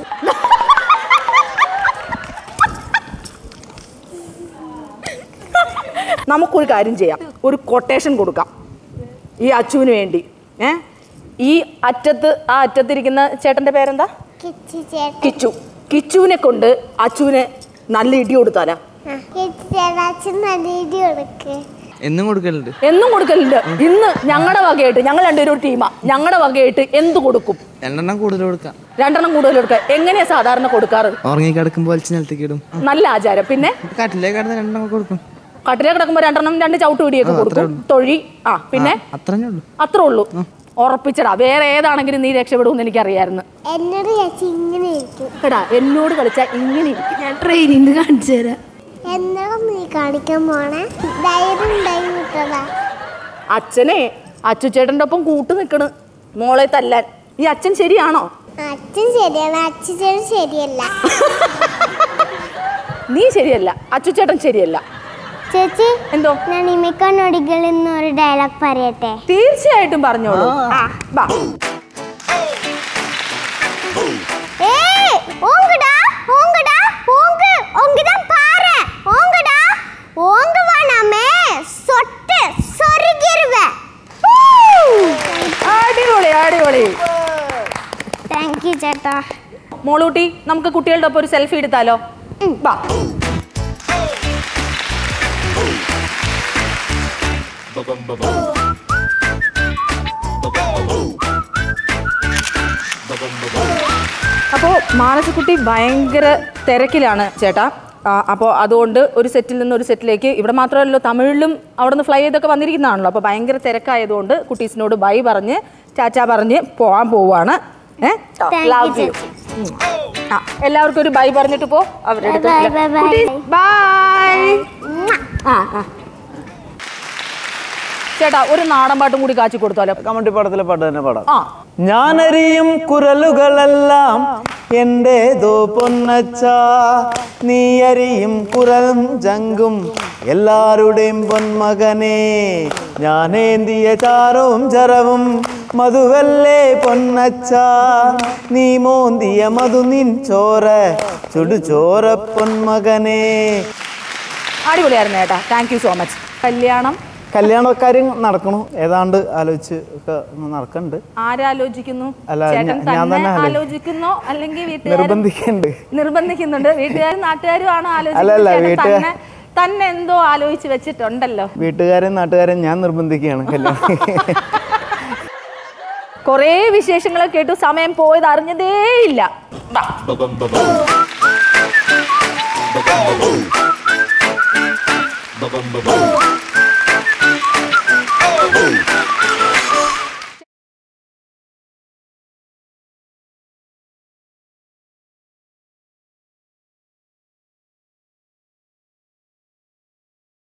S2: നമുക്കൊരു കാര്യം ചെയ്യാം ഒരു കൊട്ടേഷൻ കൊടുക്കാം ഈ അച്ചുവിന് വേണ്ടി ഏ ഈ അറ്റത്ത് ആ അറ്റത്തിരിക്കുന്ന ചേട്ടന്റെ പേരെന്താ
S5: കിച്ചി ചേട്ടൻ
S2: കിച്ചു കിച്ചുവിനെ കൊണ്ട് അച്ചുവിനെ നല്ല ഇടി കൊടുത്താലാ
S5: കിച്ചി ചേട്ടാച്ചൻ നല്ല ഇടി കൊടുക്ക്
S6: എന്നും കൊടുക്കലുണ്ട്
S2: എന്നും കൊടുക്കലുണ്ട് ഇന്ന് ഞങ്ങളുടെ വകയായിട്ട് ഞങ്ങൾ രണ്ടുപേരും ഒരു ടീമാ ഞങ്ങളുടെ വകയായിട്ട് എന്ത് കൊടുക്കും
S6: രണ്ടെണ്ണം കൂടുതൽ കൊടുക്കാം
S2: രണ്ടെണ്ണം കൂടുതൽ കൊടുക്കുക എങ്ങനെയാ സാധാരണ കൊടുക്കാറ്
S6: ഉറങ്ങി കിടക്കുമ്പോൾ വലിച്ച് നിലത്തേക്ക് ഇടും
S2: നല്ല ആചാരം പിന്നെ
S6: കട്ടിലേക്ക് കിടന്ന് രണ്ടെണ്ണം കൊടുക്കും
S2: കട്ടിലേ കിടക്കുമ്പോൾ രണ്ടെണ്ണം രണ്ട് ചവിട്ട് പിടിയൊക്കെ കൊടുക്കും തൊഴി ആ പിന്നെ
S6: അത്രേ ഉള്ളൂ
S2: അത്രേ ഉള്ളൂ ഉറപ്പിച്ചടാ വേറെ ഏതാണെങ്കിലും നീ രക്ഷപ്പെടുമെന്ന് എനിക്കറിയായിരുന്നു
S5: എന്നോട് ചേച്ചി ഇങ്ങനെ ഇരിക്കും
S2: എടാ എന്നോട് കളിച്ചാൽ ഇങ്ങനെ ഇരിക്കും
S8: ഞാൻ ട്രെയിനിങ് കാണിച്ചു തരാം
S5: എന്നോട് നീ കാണിക്കാൻ പോണേ ധൈര്യം ഉണ്ടായി കിട്ടതാ
S2: അച്ഛനെ അച്ചുചേട്ടൻ്റെ ഒപ്പം കൂട്ട് നിൽക്കണ് മോളെ തല്ലാൻ ഈ അച്ഛൻ ശരിയാണോ
S5: അച്ഛൻ ശരിയാണ് അച്ഛൻ ശരിയല്ല
S2: നീ ശരിയല്ല അച്ചുചേട്ടൻ ശരിയല്ല
S5: ചേച്ചി
S2: എന്തോ
S5: ഞാൻ ഇമിക്കണ്ണൊടികളിൽ നിന്ന് ഒരു ഡയലോഗ് പറയട്ടെ
S2: തീർച്ചയായിട്ടും പറഞ്ഞോളൂ ആ, വാ.
S5: ஏய் ஓங்குடா ஓங்குடா ஓங்கு ஓங்குதான் பாரு ஓங்குடா ஓங்குவா நாமே சொட்டு சொருகிருவ
S2: അടിപൊളി അടിപൊളി
S5: താങ്ക് യു ചേട്ടാ
S2: മോളൂട്ടി നമുക്ക് കുട്ടികളുടെ ഒപ്പം ഒരു സെൽഫി എടുത്താലോ വാ
S1: Ba-bum, ba-bum. Ba-bum, ba-bum. Ba-bum, ba-bum.
S2: അപ്പോൾ മാനസക്കുട്ടി ഭയങ്കര തിരക്കിലാണ് ചേട്ടാ അപ്പോൾ അതുകൊണ്ട് ഒരു സെറ്റിൽ നിന്ന് ഒരു സെറ്റിലേക്ക് ഇവിടെ മാത്രമല്ലല്ലോ തമിഴിലും അവിടെ നിന്ന് ഫ്ലൈ ചെയ്തൊക്കെ വന്നിരിക്കുന്നതാണല്ലോ അപ്പോൾ ഭയങ്കര തിരക്കായതുകൊണ്ട് കുട്ടീസിനോട് ബൈ പറഞ്ഞ് ചാച്ചാ പറഞ്ഞ് പോകാൻ പോവാണ് ഏഹ്
S5: Thank you,
S2: ലവ് യു ആ എല്ലാവർക്കും ഒരു ബൈ പറഞ്ഞിട്ട് പോ അവരുടെ
S5: Bye, bye, bye, bye.
S2: Bye ആ ആ ചേട്ടാ ഒരു നാടൻ പാട്ടും കൂടി കാച്ചി കൊടുത്താലോ
S10: കമണ്ടി പടത്തിലെ പാട്ട് തന്നെ പാടാം
S2: ആ
S10: ഞാനറിയും കുരലുകളെല്ലാം എന്റേതോ പൊന്നച്ച നീ അറിയും കുരലും ജങ്കും എല്ലാവരുടെയും പൊന്മകനെ ഞാനേന്തിയ ചാരവും ചരവും മധുവല്ലേ പൊന്നച്ച നീ മോന്തിയ മധു നിൻ ചോര ചുടു ചോര പൊന്മകനെ
S2: അടിപൊളിയായിരുന്നു ചേട്ടാ താങ്ക് യു സോ മച്ച് കല്യാണം
S10: കല്യാണക്കാര്യം നടക്കണു ഏതാണ്ട് ആലോചിച്ച് ഒക്കെ നടക്കണ്ട്
S2: ആരാലോചിക്കുന്നു
S10: അല്ല,
S2: ചേട്ടൻ
S10: ഞാൻ- ഞാൻ
S2: തന്നെ
S10: തന്നെ ആലോ-
S2: ആലോചിക്കുന്നോ അല്ലെങ്കിൽ വീട്ടുകാർ
S10: നിർബന്ധിക്കണ്ട്
S2: നിർബന്ധിക്കുന്നുണ്ട് വീട്ടുകാരും നാട്ടുകാരും ആണ്
S10: അല്ലല്ല,
S2: ആലോചിക്കുന്നത് ചേട്ടൻ
S10: വീട്ടുകാർ-
S2: തന്നെ തന്നെ എന്തോ ആലോചിച്ച് വെച്ചിട്ടുണ്ടല്ലോ
S10: വീട്ടുകാരും നാട്ടുകാരും ഞാൻ നിർബന്ധിക്കുകയാണ് കല്യാണം
S2: കുറേ വിശേഷങ്ങൾ കേട്ടു സമയം പോയത് അറിഞ്ഞതേയില്ല വാ.
S1: Ba-bum, ba-bum. Ba-bum, ba-bum. Ba-bum, ba-bum.